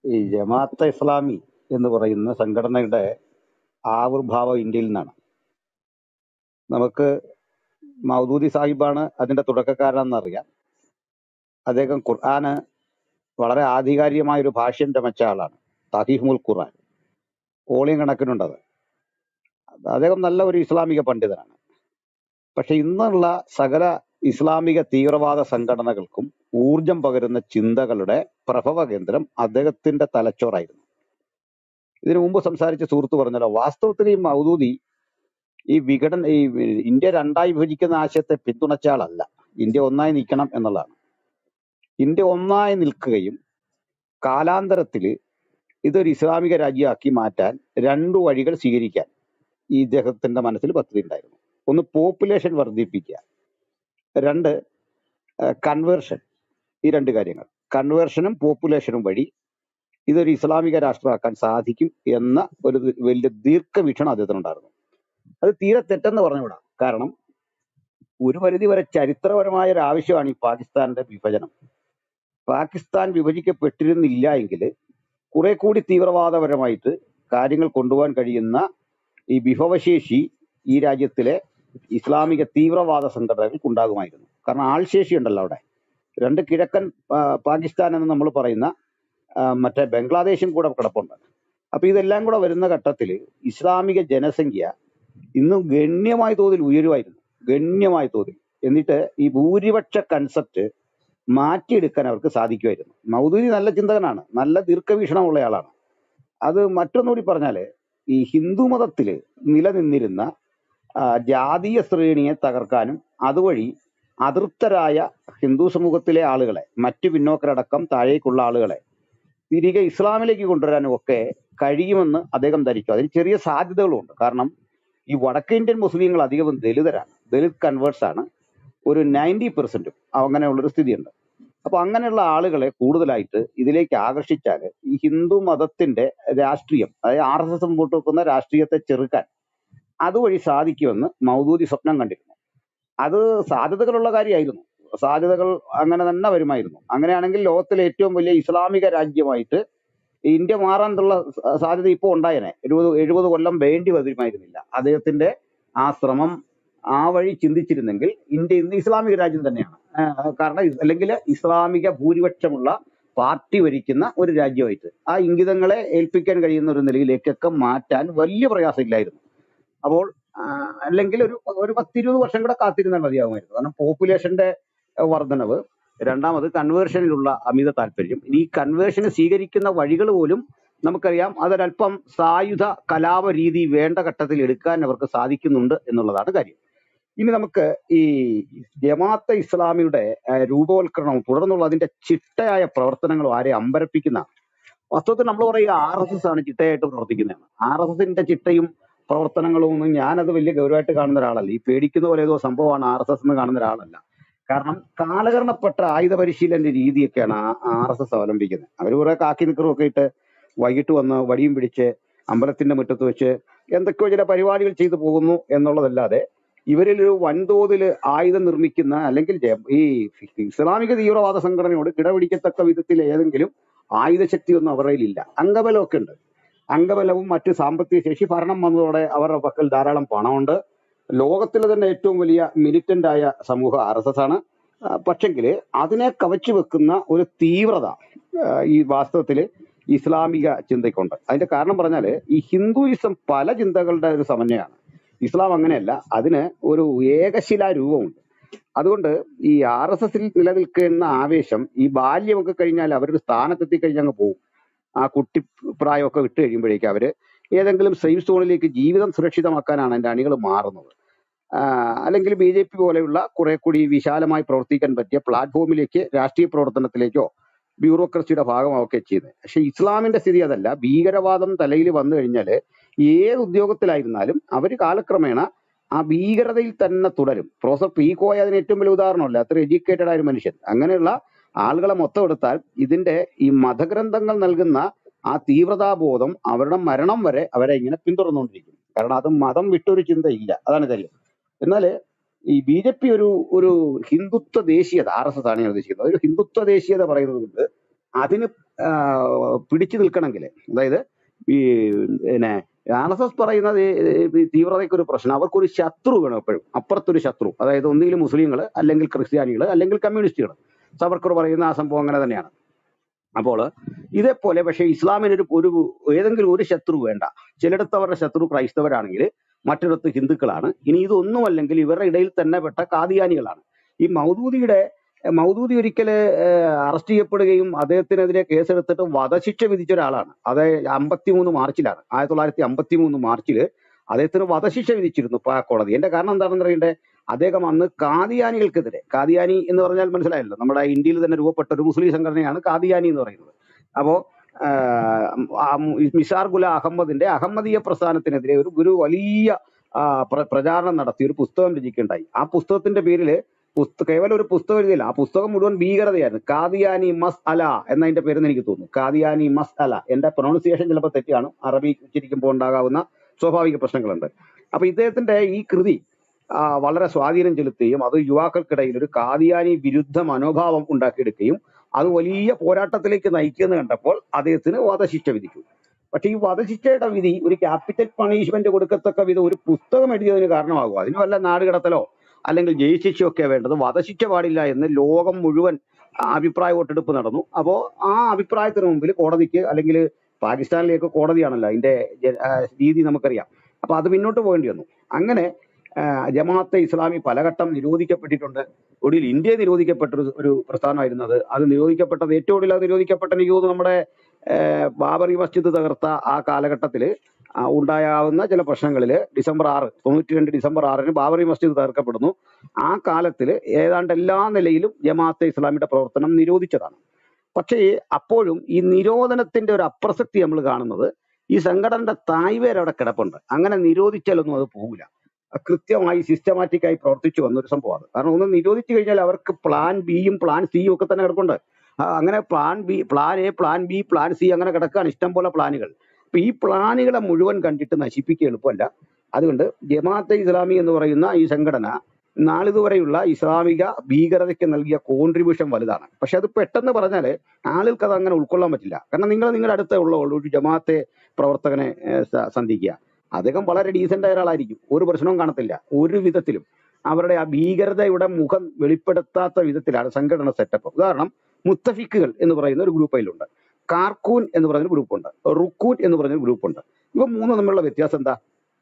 ഈ ജമാഅത്തെ ഇസ്ലാമി എന്ന് പറയുന്ന സംഘടനയുടെ ആവിർഭാവം ഇന്ത്യയിൽ നിന്നാണ് നമുക്ക് മൗദൂദി സാഹിബാണ് അതിന്റെ തുടക്കക്കാരനെന്ന് അറിയാം അദ്ദേഹം ഖുർആന് വളരെ ആധികാരികമായ ഒരു ഭാഷ്യം ചമച്ച ആളാണ് തഹീഫുൽ ഖുർആൻ ഓളിയം കണക്കിനുണ്ടത് അദ്ദേഹം നല്ല ഒരു ഇസ്ലാമിക പണ്ഡിതനാണ് പക്ഷെ ഇന്നുള്ള സകല ഇസ്ലാമിക തീവ്രവാദ സംഘടനകൾക്കും ഊർജം പകരുന്ന ചിന്തകളുടെ പ്രഭവ കേന്ദ്രം അദ്ദേഹത്തിന്റെ തലച്ചോറായിരുന്നു ഇതിനു മുമ്പ് സംസാരിച്ച സുഹൃത്ത് പറഞ്ഞല്ലോ വാസ്തവത്തിൽ ഈ മൗദൂദി ഈ വിഘടന ഈ ഇന്ത്യ രണ്ടായി വിഭജിക്കുന്ന ആശയത്തെ പിന്തുണച്ച ആളല്ല ഇന്ത്യ ഒന്നായി നിൽക്കണം എന്നുള്ളതാണ് ഇന്ത്യ ഒന്നായി നിൽക്കുകയും കാലാന്തരത്തിൽ ഇതൊരു ഇസ്ലാമിക രാജ്യമാക്കി മാറ്റാൻ രണ്ടു വഴികൾ സ്വീകരിക്കാൻ ഈ ഇദ്ദേഹത്തിന്റെ മനസ്സിൽ പദ്ധതി ഉണ്ടായിരുന്നു ഒന്ന് പോപ്പുലേഷൻ വർദ്ധിപ്പിക്കുക രണ്ട് കൺവേർഷൻ ഈ രണ്ട് കാര്യങ്ങൾ കൺവേർഷനും പോപ്പുലേഷനും വഴി ഇതൊരു ഇസ്ലാമിക രാഷ്ട്രമാക്കാൻ സാധിക്കും എന്ന ഒരു വലിയ ദീർഘവീക്ഷണം അദ്ദേഹത്തിനുണ്ടായിരുന്നു അത് തീരെ തെറ്റെന്ന് പറഞ്ഞുകൂടാ കാരണം ഒരു പരിധി വരെ ചരിത്രപരമായ ഒരു ആവശ്യമാണ് ഈ പാകിസ്ഥാന്റെ വിഭജനം പാകിസ്ഥാൻ വിഭജിക്കപ്പെട്ടിരുന്നില്ല എങ്കിൽ കുറെ കൂടി തീവ്രവാദപരമായിട്ട് കാര്യങ്ങൾ കൊണ്ടുപോകാൻ കഴിയുന്ന ഈ വിഭവശേഷി ഈ രാജ്യത്തിലെ ഇസ്ലാമിക തീവ്രവാദ സംഘടനകൾക്ക് ഉണ്ടാകുമായിരുന്നു കാരണം ആൾശേഷി ഉണ്ടല്ലോ അവിടെ രണ്ട് കിഴക്കൻ ആ, പാകിസ്ഥാൻ എന്ന് നമ്മൾ പറയുന്ന ആ, മറ്റേ ബംഗ്ലാദേശും കൂടെ കിടപ്പുണ്ട് അപ്പൊ ഇതെല്ലാം കൂടെ വരുന്ന ഘട്ടത്തിൽ ഇസ്ലാമിക ജനസംഖ്യ ഇന്നും ഗണ്യമായ തോതിൽ ഉയരുമായിരുന്നു ഗണ്യമായ തോതിൽ എന്നിട്ട് ഈ ഭൂരിപക്ഷ കൺസെപ്റ്റ് മാറ്റിയെടുക്കാൻ അവർക്ക് സാധിക്കുമായിരുന്നു മൗദൂദി നല്ല ചിന്തകനാണ് നല്ല ദീർഘവീക്ഷണമുള്ള ആളാണ് അത് മറ്റൊന്നുകൂടി പറഞ്ഞാല് ഈ ഹിന്ദു മതത്തില് നിലനിന്നിരുന്ന ആ, ജാതീയ ശ്രേണിയെ തകർക്കാനും അതുവഴി അതൃപ്തരായ ഹിന്ദു സമൂഹത്തിലെ ആളുകളെ മറ്റു പിന്നോക്കരടക്കം താഴേക്കുള്ള ആളുകളെ തിരികെ ഇസ്ലാമിലേക്ക് കൊണ്ടുവരാനും ഒക്കെ കഴിയുമെന്ന് അദ്ദേഹം ധരിച്ചു അതിന് ചെറിയ സാധ്യതകളുണ്ട് കാരണം ഈ വടക്കേന്ത്യൻ മുസ്ലിങ്ങൾ അധികവും ദലിതരാണ് ദലിത് കൺവേർട്സ് ആണ് ഒരു നയൻറ്റി പെർസെന്റും അങ്ങനെയുള്ളൊരു സ്ഥിതിയുണ്ട് അപ്പൊ അങ്ങനെയുള്ള ആളുകളെ കൂടുതലായിട്ട് ഇതിലേക്ക് ആകർഷിച്ചാൽ ഈ ഹിന്ദു മതത്തിന്റെ രാഷ്ട്രീയം അതായത് ആർ എസ് എസ് മുമ്പോട്ട് വെക്കുന്ന രാഷ്ട്രീയത്തെ ചെറുക്കാൻ അതുവഴി സാധിക്കുമെന്ന് മൗദൂദി സ്വപ്നം കണ്ടിരുന്നു അത് സാധ്യതകളുള്ള കാര്യമായിരുന്നു സാധ്യതകൾ അങ്ങനെ തന്നെ വരുമായിരുന്നു അങ്ങനെയാണെങ്കിൽ ലോകത്തിലെ ഏറ്റവും വലിയ ഇസ്ലാമിക രാജ്യമായിട്ട് ഇന്ത്യ മാറാനുള്ള സ- സാധ്യത ഇപ്പോൾ ഉണ്ടായേനെ എഴുപത് എഴുപത് കൊല്ലം വേണ്ടി വരുമായിരുന്നില്ല അദ്ദേഹത്തിന്റെ ആ ശ്രമം ആ വഴി ചിന്തിച്ചിരുന്നെങ്കിൽ ഇന്ത്യ ഇന്ന് ഇസ്ലാമിക രാജ്യം തന്നെയാണ് ആഹ് കാരണം ഇസ് അല്ലെങ്കിൽ ഇസ്ലാമിക ഭൂരിപക്ഷമുള്ള പാർട്ടി ഭരിക്കുന്ന ഒരു രാജ്യമായിട്ട് ആ ഇംഗിതങ്ങളെ ഏൽപ്പിക്കാൻ കഴിയുന്ന ഒരു നിലയിലേക്കൊക്കെ മാറ്റാൻ വലിയ പ്രയാസമില്ലായിരുന്നു അപ്പോൾ ആ, അല്ലെങ്കിൽ ഒരു ഒരു പത്തിരുപത് വർഷം കൂടെ കാത്തിരുന്നാൽ മതിയാകുമായിരുന്നു കാരണം പോപ്പുലേഷന്റെ വർധനവ് രണ്ടാമത് കൺവേർഷനിലുള്ള അമിത താല്പര്യം ഇനി ഈ കൺവേർഷന് സ്വീകരിക്കുന്ന വഴികൾ പോലും നമുക്കറിയാം അതൊരല്പം സായുധ കലാപ രീതി വേണ്ട ഘട്ടത്തിൽ എടുക്കാൻ അവർക്ക് സാധിക്കുന്നുണ്ട് എന്നുള്ളതാണ് കാര്യം ഇനി നമുക്ക് ഈ ജമാഅത്തെ ഇസ്ലാമിയുടെ ആ, രൂപവൽക്കരണവും തുടർന്നുള്ള അതിന്റെ ചിട്ടയായ പ്രവർത്തനങ്ങളും ആരെ അമ്പരപ്പിക്കുന്ന വാസ്തവത്തിൽ നമ്മൾ പറയുക ആർ എസ് എസ് ആണ് ചിട്ടയായിട്ട് പ്രവർത്തിക്കുന്നതാണ് ആർ എസ് എസിന്റെ ചിട്ടയും പ്രവർത്തനങ്ങളും ഒന്നും ഞാനത് വലിയ ഗൗരവമായിട്ട് കാണുന്ന ഒരാളല്ല ഈ പേടിക്കുന്ന പോലെ ഏതോ സംഭവമാണ് ആർ എസ് എസ് എന്ന് കാണുന്ന ഒരാളല്ല കാരണം കാലകരണപ്പെട്ട ആയുധ പരിശീലന രീതിയൊക്കെയാണ് ആർ എസ് എസ് അവലംബിക്കുന്നത് അവർ കുറെ കാക്കി നിക്കറും ഒക്കെ ഇട്ട് വൈകിട്ട് വന്ന് വടിയും പിടിച്ച് അമ്പലത്തിന്റെ മുറ്റത്ത് വെച്ച് എന്തൊക്കെയോ ചില പരിപാടികൾ ചെയ്തു പോകുന്നു എന്നുള്ളതല്ലാതെ ഇവരിൽ ഒരു വൻതോതിൽ ആയുധം നിർമ്മിക്കുന്ന അല്ലെങ്കിൽ ജെ- ഈ ഇസ്ലാമിക തീവ്രവാദ സംഘടനയോട് കിടപിടിക്കത്തക്ക വിധത്തിൽ ഏതെങ്കിലും ആയുധശക്തി ഒന്നും അവരുടെ കയ്യിലില്ല അംഗബലമൊക്കെ ഉണ്ട് അംഗബലവും മറ്റ് സാമ്പത്തിക ശേഷി ഭരണം വന്നതോടെ അവരുടെ പക്കൽ ധാരാളം പണമുണ്ട് ലോകത്തിലെ തന്നെ ഏറ്റവും വലിയ മിലിറ്റന്റ് ആയ സമൂഹം ആർ എസ് എസ് ആണ് ആ, പക്ഷെങ്കിൽ അതിനെ കവച്ചു വെക്കുന്ന ഒരു തീവ്രത ആ, ഈ വാസ്തവത്തിൽ ഇസ്ലാമിക ചിന്തയ്ക്കുണ്ട് അതിന്റെ കാരണം പറഞ്ഞാൽ ഈ ഹിന്ദുയിസം പല ചിന്തകളുടെ ഒരു സമന്വയമാണ് ഇസ്ലാം അങ്ങനെയല്ല അതിന് ഒരു ഏകശിലാ രൂപമുണ്ട് അതുകൊണ്ട് ഈ ആർ എസ് എസിൽ നിലനിൽക്കുന്ന ആവേശം ഈ ബാല്യമൊക്കെ കഴിഞ്ഞാൽ അവരൊരു സ്ഥാനത്തെത്തി കഴിഞ്ഞാൽ അങ്ങ് പോകും ആ കുട്ടി പ്രായമൊക്കെ വിട്ട് കഴിയുമ്പോഴേക്കും അവര് ഏതെങ്കിലും സേഫ് സോണിലേക്ക് ജീവിതം സുരക്ഷിതമാക്കാനാണ് എൻ്റെ അണികൾ മാറുന്നത് ആഹ് അല്ലെങ്കിൽ ബി ജെ പി പോലെയുള്ള കുറെ കൂടി വിശാലമായി പ്രവർത്തിക്കാൻ പറ്റിയ പ്ലാറ്റ്ഫോമിലേക്ക് രാഷ്ട്രീയ പ്രവർത്തനത്തിലേക്കോ ബ്യൂറോക്രസിയുടെ ഭാഗമാവുകയൊക്കെ ചെയ്യുന്നത് പക്ഷെ ഇസ്ലാമിന്റെ സ്ഥിതി അതല്ല ഭീകരവാദം തലയിൽ വന്നു കഴിഞ്ഞാൽ ഏത് ഉദ്യോഗത്തിലായിരുന്നാലും അവർ കാലക്രമേണ ആ ഭീകരതയിൽ തന്നെ തുടരും പ്രൊഫസർ പി കോയ അതിന് ഏറ്റവും വലിയ ഉദാഹരണമല്ല അത്ര എഡ്യൂക്കേറ്റഡ് ആയ ഒരു മനുഷ്യൻ അങ്ങനെയുള്ള ആളുകളെ മൊത്തം എടുത്താൽ ഇതിന്റെ ഈ മതഗ്രന്ഥങ്ങൾ നൽകുന്ന ആ തീവ്രതാബോധം അവരുടെ മരണം വരെ അവരെ ഇങ്ങനെ പിന്തുടർന്നുകൊണ്ടിരിക്കും കാരണം അത് മതം വിട്ടൊരു ചിന്തയില്ല അതാണ് കാര്യം എന്നാൽ ഈ ബി ജെ പി ഒരു ഒരു ഹിന്ദുത്വ ദേശീയത ആർ എസ് എസ് ആണ് ഞാൻ ഉദ്ദേശിക്കുന്നത് ഒരു ഹിന്ദുത്വ ദേശീയത പറയുന്നത് കൊണ്ട് അതിന് ആ, പിടിച്ചു നിൽക്കണമെങ്കിൽ അതായത് ഈ പിന്നെ ആർ എസ് എസ് പറയുന്നത് ഈ ഈ തീവ്രതയ്ക്ക് ഒരു പ്രശ്നം അവർക്കൊരു ശത്രു വേണം എപ്പോഴും അപ്പുറത്തൊരു ശത്രു അതായത് ഒന്നുകിൽ മുസ്ലിങ്ങൾ അല്ലെങ്കിൽ ക്രിസ്ത്യാനികൾ അല്ലെങ്കിൽ കമ്മ്യൂണിസ്റ്റുകൾ സവർക്കർ പറയുന്ന ആ സംഭവം അങ്ങനെ തന്നെയാണ് അപ്പോൾ ഇതേപോലെ പക്ഷേ ഇസ്ലാമിന് ഒരു ഒരു ഏതെങ്കിലും ഒരു ശത്രു വേണ്ട ചിലയിടത്ത് അവരുടെ ശത്രു ക്രൈസ്തവരാണെങ്കിൽ മറ്റിടത്ത് ഹിന്ദുക്കളാണ് ഇനി ഇതൊന്നുമല്ലെങ്കിൽ ഇവരുടെ ഇടയിൽ തന്നെ പെട്ട കാദിയാനികളാണ് ഈ മൗദൂദിയുടെ മൗദൂദി ഒരിക്കല് അറസ്റ്റ് ചെയ്യപ്പെടുകയും അദ്ദേഹത്തിനെതിരെ കേസെടുത്തിട്ട് വധശിക്ഷ വിധിച്ച ഒരാളാണ് അത് അമ്പത്തിമൂന്ന് മാർച്ചിലാണ് ആയിരത്തി തൊള്ളായിരത്തി അമ്പത്തി മൂന്ന് മാർച്ചിൽ അദ്ദേഹത്തിന് വധശിക്ഷ വിധിച്ചിരുന്നു പാ കോടതി എന്റെ കാരണം എന്താണെന്ന് അറിയണ്ടേ അദ്ദേഹം അന്ന് കാദിയാനികൾക്കെതിരെ കാദിയാനി എന്ന് പറഞ്ഞാൽ മനസ്സിലായല്ലോ നമ്മുടെ ഇന്ത്യയിൽ തന്നെ രൂപപ്പെട്ട ഒരു മുസ്ലിം സംഘടനയാണ് കാദിയാനി എന്ന് പറയുന്നത് അപ്പോ ആഹ് ആ മിസാർ ഗുല അഹമ്മദിന്റെ അഹമ്മദീയ പ്രസ്ഥാനത്തിനെതിരെ ഒരു ഒരു വലിയ ആ, പ്ര- പ്രചാരണം നടത്തി ഒരു പുസ്തകം രചിക്കുകയുണ്ടായി ആ പുസ്തകത്തിന്റെ പേരില് പുസ്ത കേവലം ഒരു പുസ്തകം എഴുതിയില്ല ആ പുസ്തകം മുഴുവൻ ഭീകരതയായിരുന്നു കാദിയാനി മസ് അല എന്നതിന്റെ പേരെന്ന് എനിക്ക് തോന്നുന്നു കാദിയാനി മസ് അല എന്റെ പ്രൊണൗൺസിയേഷൻ ചിലപ്പോൾ തെറ്റിയാണ് അറബി ഉച്ചരിക്കുമ്പോൾ ഉണ്ടാകാവുന്ന സ്വാഭാവിക പ്രശ്നങ്ങളുണ്ട് അപ്പൊ ഇദ്ദേഹത്തിന്റെ ഈ കൃതി ആ, വളരെ സ്വാധീനം ചെലുത്തുകയും അത് യുവാക്കൾക്കിടയിൽ ഒരു കാദിയാനി വിരുദ്ധ മനോഭാവം ഉണ്ടാക്കിയെടുക്കുകയും അത് വലിയ പോരാട്ടത്തിലേക്ക് നയിക്കുമെന്ന് കണ്ടപ്പോൾ അദ്ദേഹത്തിന് വധശിക്ഷ വിധിച്ചു പക്ഷെ ഈ വധശിക്ഷയുടെ വിധി ഒരു ക്യാപിറ്റൽ പണിഷ്മെന്റ് കൊടുക്കത്തക്ക വിധം ഒരു പുസ്തകം എഴുതിയതിന് കാരണമാകും അതിന് വല്ല നാടുകടത്തലോ അല്ലെങ്കിൽ ജയിൽ ശിക്ഷയൊക്കെ വേണ്ടത് വധശിക്ഷ പാടില്ല എന്ന് ലോകം മുഴുവൻ ആ, അഭിപ്രായ വോട്ടെടുപ്പ് നടന്നു അപ്പോ ആ അഭിപ്രായത്തിന് മുമ്പിൽ കോടതിക്ക് അല്ലെങ്കിൽ പാകിസ്ഥാനിലേക്ക് കോടതിയാണല്ലോ അതിന്റെ ജ- ആ, രീതി നമുക്കറിയാം അപ്പൊ അത് മുന്നോട്ട് പോകേണ്ടി വന്നു അങ്ങനെ ആ, ജമാഅത്തെ ഇസ്ലാമി പലഘട്ടം നിരോധിക്കപ്പെട്ടിട്ടുണ്ട് ഒടുവിൽ ഇന്ത്യ നിരോധിക്കപ്പെട്ട ഒരു ഒരു പ്രസ്ഥാനമായിരുന്നത് അത് നിരോധിക്കപ്പെട്ടത് ഏറ്റവും ഒടുവിൽ അത് നിരോധിക്കപ്പെട്ട എനിക്ക് തോന്നുന്നു നമ്മുടെ ആ, ബാബറി മസ്ജിദ് തകർത്ത ആ കാലഘട്ടത്തിൽ ഉണ്ടായാവുന്ന ചില പ്രശ്നങ്ങളിൽ ഡിസംബർ ആറ് തൊണ്ണൂറ്റി രണ്ട് ഡിസംബർ ആറിന് ബാബറി മസ്ജിദ് തകർക്കപ്പെടുന്നു ആ കാലത്തിൽ ഏതാണ്ട് എല്ലാ നിലയിലും ജമാഅത്തെ ഇസ്ലാമിയുടെ പ്രവർത്തനം നിരോധിച്ചതാണ് പക്ഷേ അപ്പോഴും ഈ നിരോധനത്തിന്റെ ഒരു അപ്രസക്തി നമ്മൾ കാണുന്നത് ഈ സംഘടനയുടെ തായ്വേര് അവിടെ കിടപ്പുണ്ട് അങ്ങനെ നിരോധിച്ചാലൊന്നും അത് പോകില്ല കൃത്യമായി സിസ്റ്റമാറ്റിക് ആയി പ്രവർത്തിച്ചു വന്ന ഒരു സംഭവമാണ് കാരണം ഒന്ന് നിരോധിച്ചു കഴിഞ്ഞാൽ അവർക്ക് പ്ലാൻ ബിയും പ്ലാൻ സിയും ഒക്കെ തന്നെ കിടപ്പുണ്ട് ആ, അങ്ങനെ plan B plan A plan B plan C അങ്ങനെ കിടക്കുകയാണ് ഇഷ്ടം പോലെ പ്ലാനുകൾ അപ്പൊ ഈ പ്ലാനുകളെ മുഴുവൻ കണ്ടിട്ട് നശിപ്പിക്കുക എളുപ്പമല്ല അതുകൊണ്ട് ജമാഅത്തെ ഇസ്ലാമി എന്ന് പറയുന്ന ഈ സംഘടന നാളിതുവരെയുള്ള ഇസ്ലാമിക ഭീകരതയ്ക്ക് നൽകിയ കോൺട്രിബ്യൂഷൻ വലുതാണ് പക്ഷെ അത് പെട്ടെന്ന് പറഞ്ഞാൽ ആളുകൾക്ക് അത് അങ്ങനെ ഉൾക്കൊള്ളാൻ പറ്റില്ല കാരണം നിങ്ങൾ നിങ്ങളുടെ അടുത്തേ ഉള്ള ഒരു ജമാഅത്തെ പ്രവർത്തകനെ ഏഹ്, സ- സന്ധിക്കുക അദ്ദേഹം വളരെ ഡീസന്റ് ആയ ഒരാളായിരിക്കും ഒരു പ്രശ്നവും കാണത്തില്ല ഒരു വിധത്തിലും അവരുടെ ആ ഭീകരതയുടെ മുഖം വെളിപ്പെടുത്താത്ത വിധത്തിലാണ് സംഘടന സെറ്റപ്പ് ഉദാഹരണം മുത്തഫിക്കുകൾ എന്ന് പറയുന്ന ഒരു ഗ്രൂപ്പ് അതിലുണ്ട് കാർക്കൂൻ എന്ന് പറയുന്ന ഗ്രൂപ്പുണ്ട് റുക്കൂൻ എന്ന് പറയുന്ന ഗ്രൂപ്പുണ്ട് ഇവ മൂന്നും തമ്മിലുള്ള വ്യത്യാസം എന്താ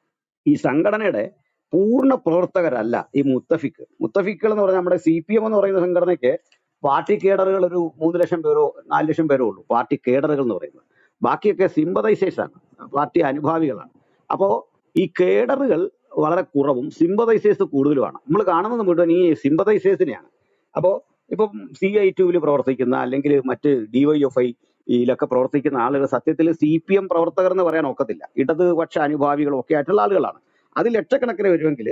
ഈ സംഘടനയുടെ പൂർണ്ണ പ്രവർത്തകരല്ല ഈ മുത്തഫിക്ക് മുത്തഫിക്കുകൾ എന്ന് പറഞ്ഞാൽ നമ്മുടെ സി പി എം എന്ന് പറയുന്ന സംഘടനയ്ക്ക് പാർട്ടി കേഡറുകൾ ഒരു മൂന്ന് ലക്ഷം പേരോ നാല് ലക്ഷം പേരോ ഉള്ളൂ പാർട്ടി കേഡറുകൾ എന്ന് പറയുന്നത് ബാക്കിയൊക്കെ sympathisers ആണ് പാർട്ടി അനുഭാവികളാണ് അപ്പോ ഈ കേഡറുകൾ വളരെ കുറവും സിമ്പതൈസേഴ്സ് കൂടുതലുമാണ് നമ്മൾ കാണുന്നത് മുഴുവൻ ഈ സിമ്പതൈസേഴ്സിനെയാണ് അപ്പോ ഇപ്പം സി ഐ ടുവിൽ പ്രവർത്തിക്കുന്ന അല്ലെങ്കിൽ മറ്റ് ഡിവൈഎഫ്ഐ യിലൊക്കെ പ്രവർത്തിക്കുന്ന ആളുകൾ സത്യത്തിൽ സി പി എം പ്രവർത്തകർ എന്ന് പറയാൻ ഒക്കത്തില്ല ഇടതുപക്ഷ അനുഭാവികളും ഒക്കെ ആയിട്ടുള്ള ആളുകളാണ് അത് ലക്ഷക്കണക്കിന് വരുമെങ്കിൽ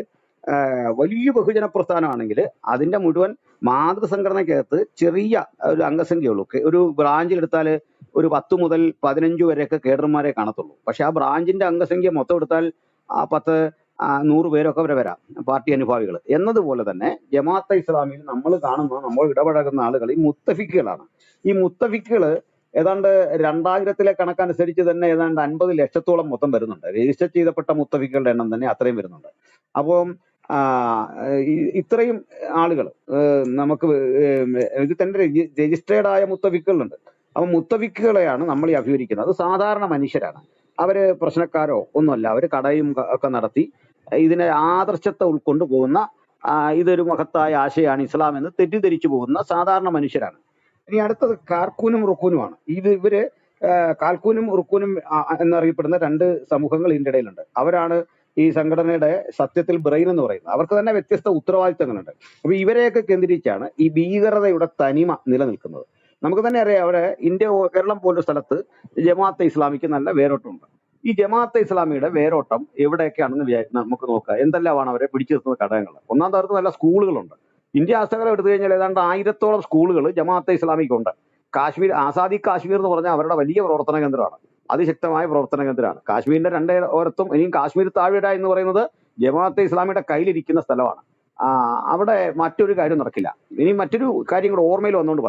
വലിയ ബഹുജന പ്രസ്ഥാനമാണെങ്കിൽ അതിന്റെ മുഴുവൻ മാതൃസംഘടനയ്ക്കകത്ത് ചെറിയ ഒരു അംഗസംഖ്യയുള്ളൂ കെ- ഒരു ബ്രാഞ്ചിൽ എടുത്താൽ ഒരു പത്ത് മുതൽ പതിനഞ്ച് വരെയൊക്കെ കേഡർമാരെ കാണത്തുള്ളൂ പക്ഷെ ആ ബ്രാഞ്ചിന്റെ അംഗസംഖ്യ മൊത്തം എടുത്താൽ ആ പത്ത് ആ നൂറ് പേരൊക്കെ വരെ വരാം പാർട്ടി അനുഭാവികൾ എന്നതുപോലെ തന്നെ ജമാഅത്തെ ഇസ്ലാമിൽ നമ്മൾ കാണുന്ന നമ്മൾ ഇടപഴകുന്ന ആളുകൾ ഈ മുത്തഫിക്കുകളാണ് ഈ മുത്തഫിക്കുകൾ ഏതാണ്ട് രണ്ടായിരത്തിലെ കണക്കനുസരിച്ച് തന്നെ ഏതാണ്ട് അൻപത് ലക്ഷത്തോളം മൊത്തം വരുന്നുണ്ട് രജിസ്റ്റർ ചെയ്തപ്പെട്ട മുത്തഫിക്കുകളുടെ എണ്ണം തന്നെ അത്രയും വരുന്നുണ്ട് അപ്പം ആ, ഈ- ഇത്രയും ആളുകൾ നമുക്ക് ഏം, ഇത് തന്നെ രജിസ്റ്റേർഡ് ആയ മുത്തഫിക്കുകളുണ്ട് അപ്പൊ മുത്തഫിക്കുകളെയാണ് നമ്മൾ ഈ അഭിമുഖിക്കുന്നത് അത് സാധാരണ മനുഷ്യരാണ് അവര് പ്രശ്നക്കാരോ ഒന്നുമല്ല അവര് കടയും ക- ഒക്കെ നടത്തി ഇതിനെ ആദർശത്തെ ഉൾക്കൊണ്ട് പോകുന്ന ആ, ഇതൊരു മഹത്തായ ആശയമാണ് ഇസ്ലാം എന്ന് തെറ്റിദ്ധരിച്ചു പോകുന്ന സാധാരണ മനുഷ്യരാണ് ഇനി അടുത്തത് കാർക്കൂനും റുക്കൂനുമാണ് ഇത് ഇവര് ആ, കാൽക്കൂനും റുക്കൂനും ആ, ആ, എന്നറിയപ്പെടുന്ന രണ്ട് സമൂഹങ്ങൾ ഇതിന്റെ ഇടയിലുണ്ട് അവരാണ് ഈ സംഘടനയുടെ സത്യത്തിൽ ബ്രെയിൻ എന്ന് പറയുന്നത് അവർക്ക് തന്നെ വ്യത്യസ്ത ഉത്തരവാദിത്തങ്ങളുണ്ട് അപ്പൊ ഇവരെയൊക്കെ കേന്ദ്രീകരിച്ചാണ് ഈ ഭീകരതയുടെ തനിമ നിലനിൽക്കുന്നത് നമുക്ക് തന്നെ അറിയാം അവിടെ ഇന്ത്യ പോ- കേരളം പോലൊരു സ്ഥലത്ത് ജമാഅത്തെ ഇസ്ലാമിക്ക് നല്ല വേരോട്ടമുണ്ട് ഈ ജമാഅത്തെ ഇസ്ലാമിയുടെ വേരോട്ടം എവിടെയൊക്കെയാണെന്ന് വിചാ- നമുക്ക് നോക്കാം എന്തെല്ലാമാണ് അവരെ പിടിച്ചു നിർത്തുന്ന ഘടകങ്ങൾ ഒന്നാം തരത്തിൽ നല്ല സ്കൂളുകളുണ്ട് ഇന്ത്യ ആസകലം എടുത്തു കഴിഞ്ഞാൽ ഏതാണ്ട് ആയിരത്തോളം സ്കൂളുകൾ ജമാഅത്തെ ഇസ്ലാമിക്കുണ്ട് കാശ്മീർ ആസാദി കാശ്മീർ എന്ന് പറഞ്ഞാൽ അവരുടെ വലിയ പ്രവർത്തന കേന്ദ്രമാണ് അതിശക്തമായ പ്രവർത്തന കേന്ദ്രമാണ് കാശ്മീരിന്റെ രണ്ടേ ഓരത്തും ഇനിയും കാശ്മീർ താഴ്വര എന്ന് പറയുന്നത് ജമാഅത്തെ ഇസ്ലാമിയുടെ കയ്യിലിരിക്കുന്ന സ്ഥലമാണ് ആ, അവിടെ മറ്റൊരു കാര്യം നടക്കില്ല ഇനി മറ്റൊരു കാര്യം കൂടെ ഓർമ്മയിൽ വന്നുകൊണ്ട് പറയാം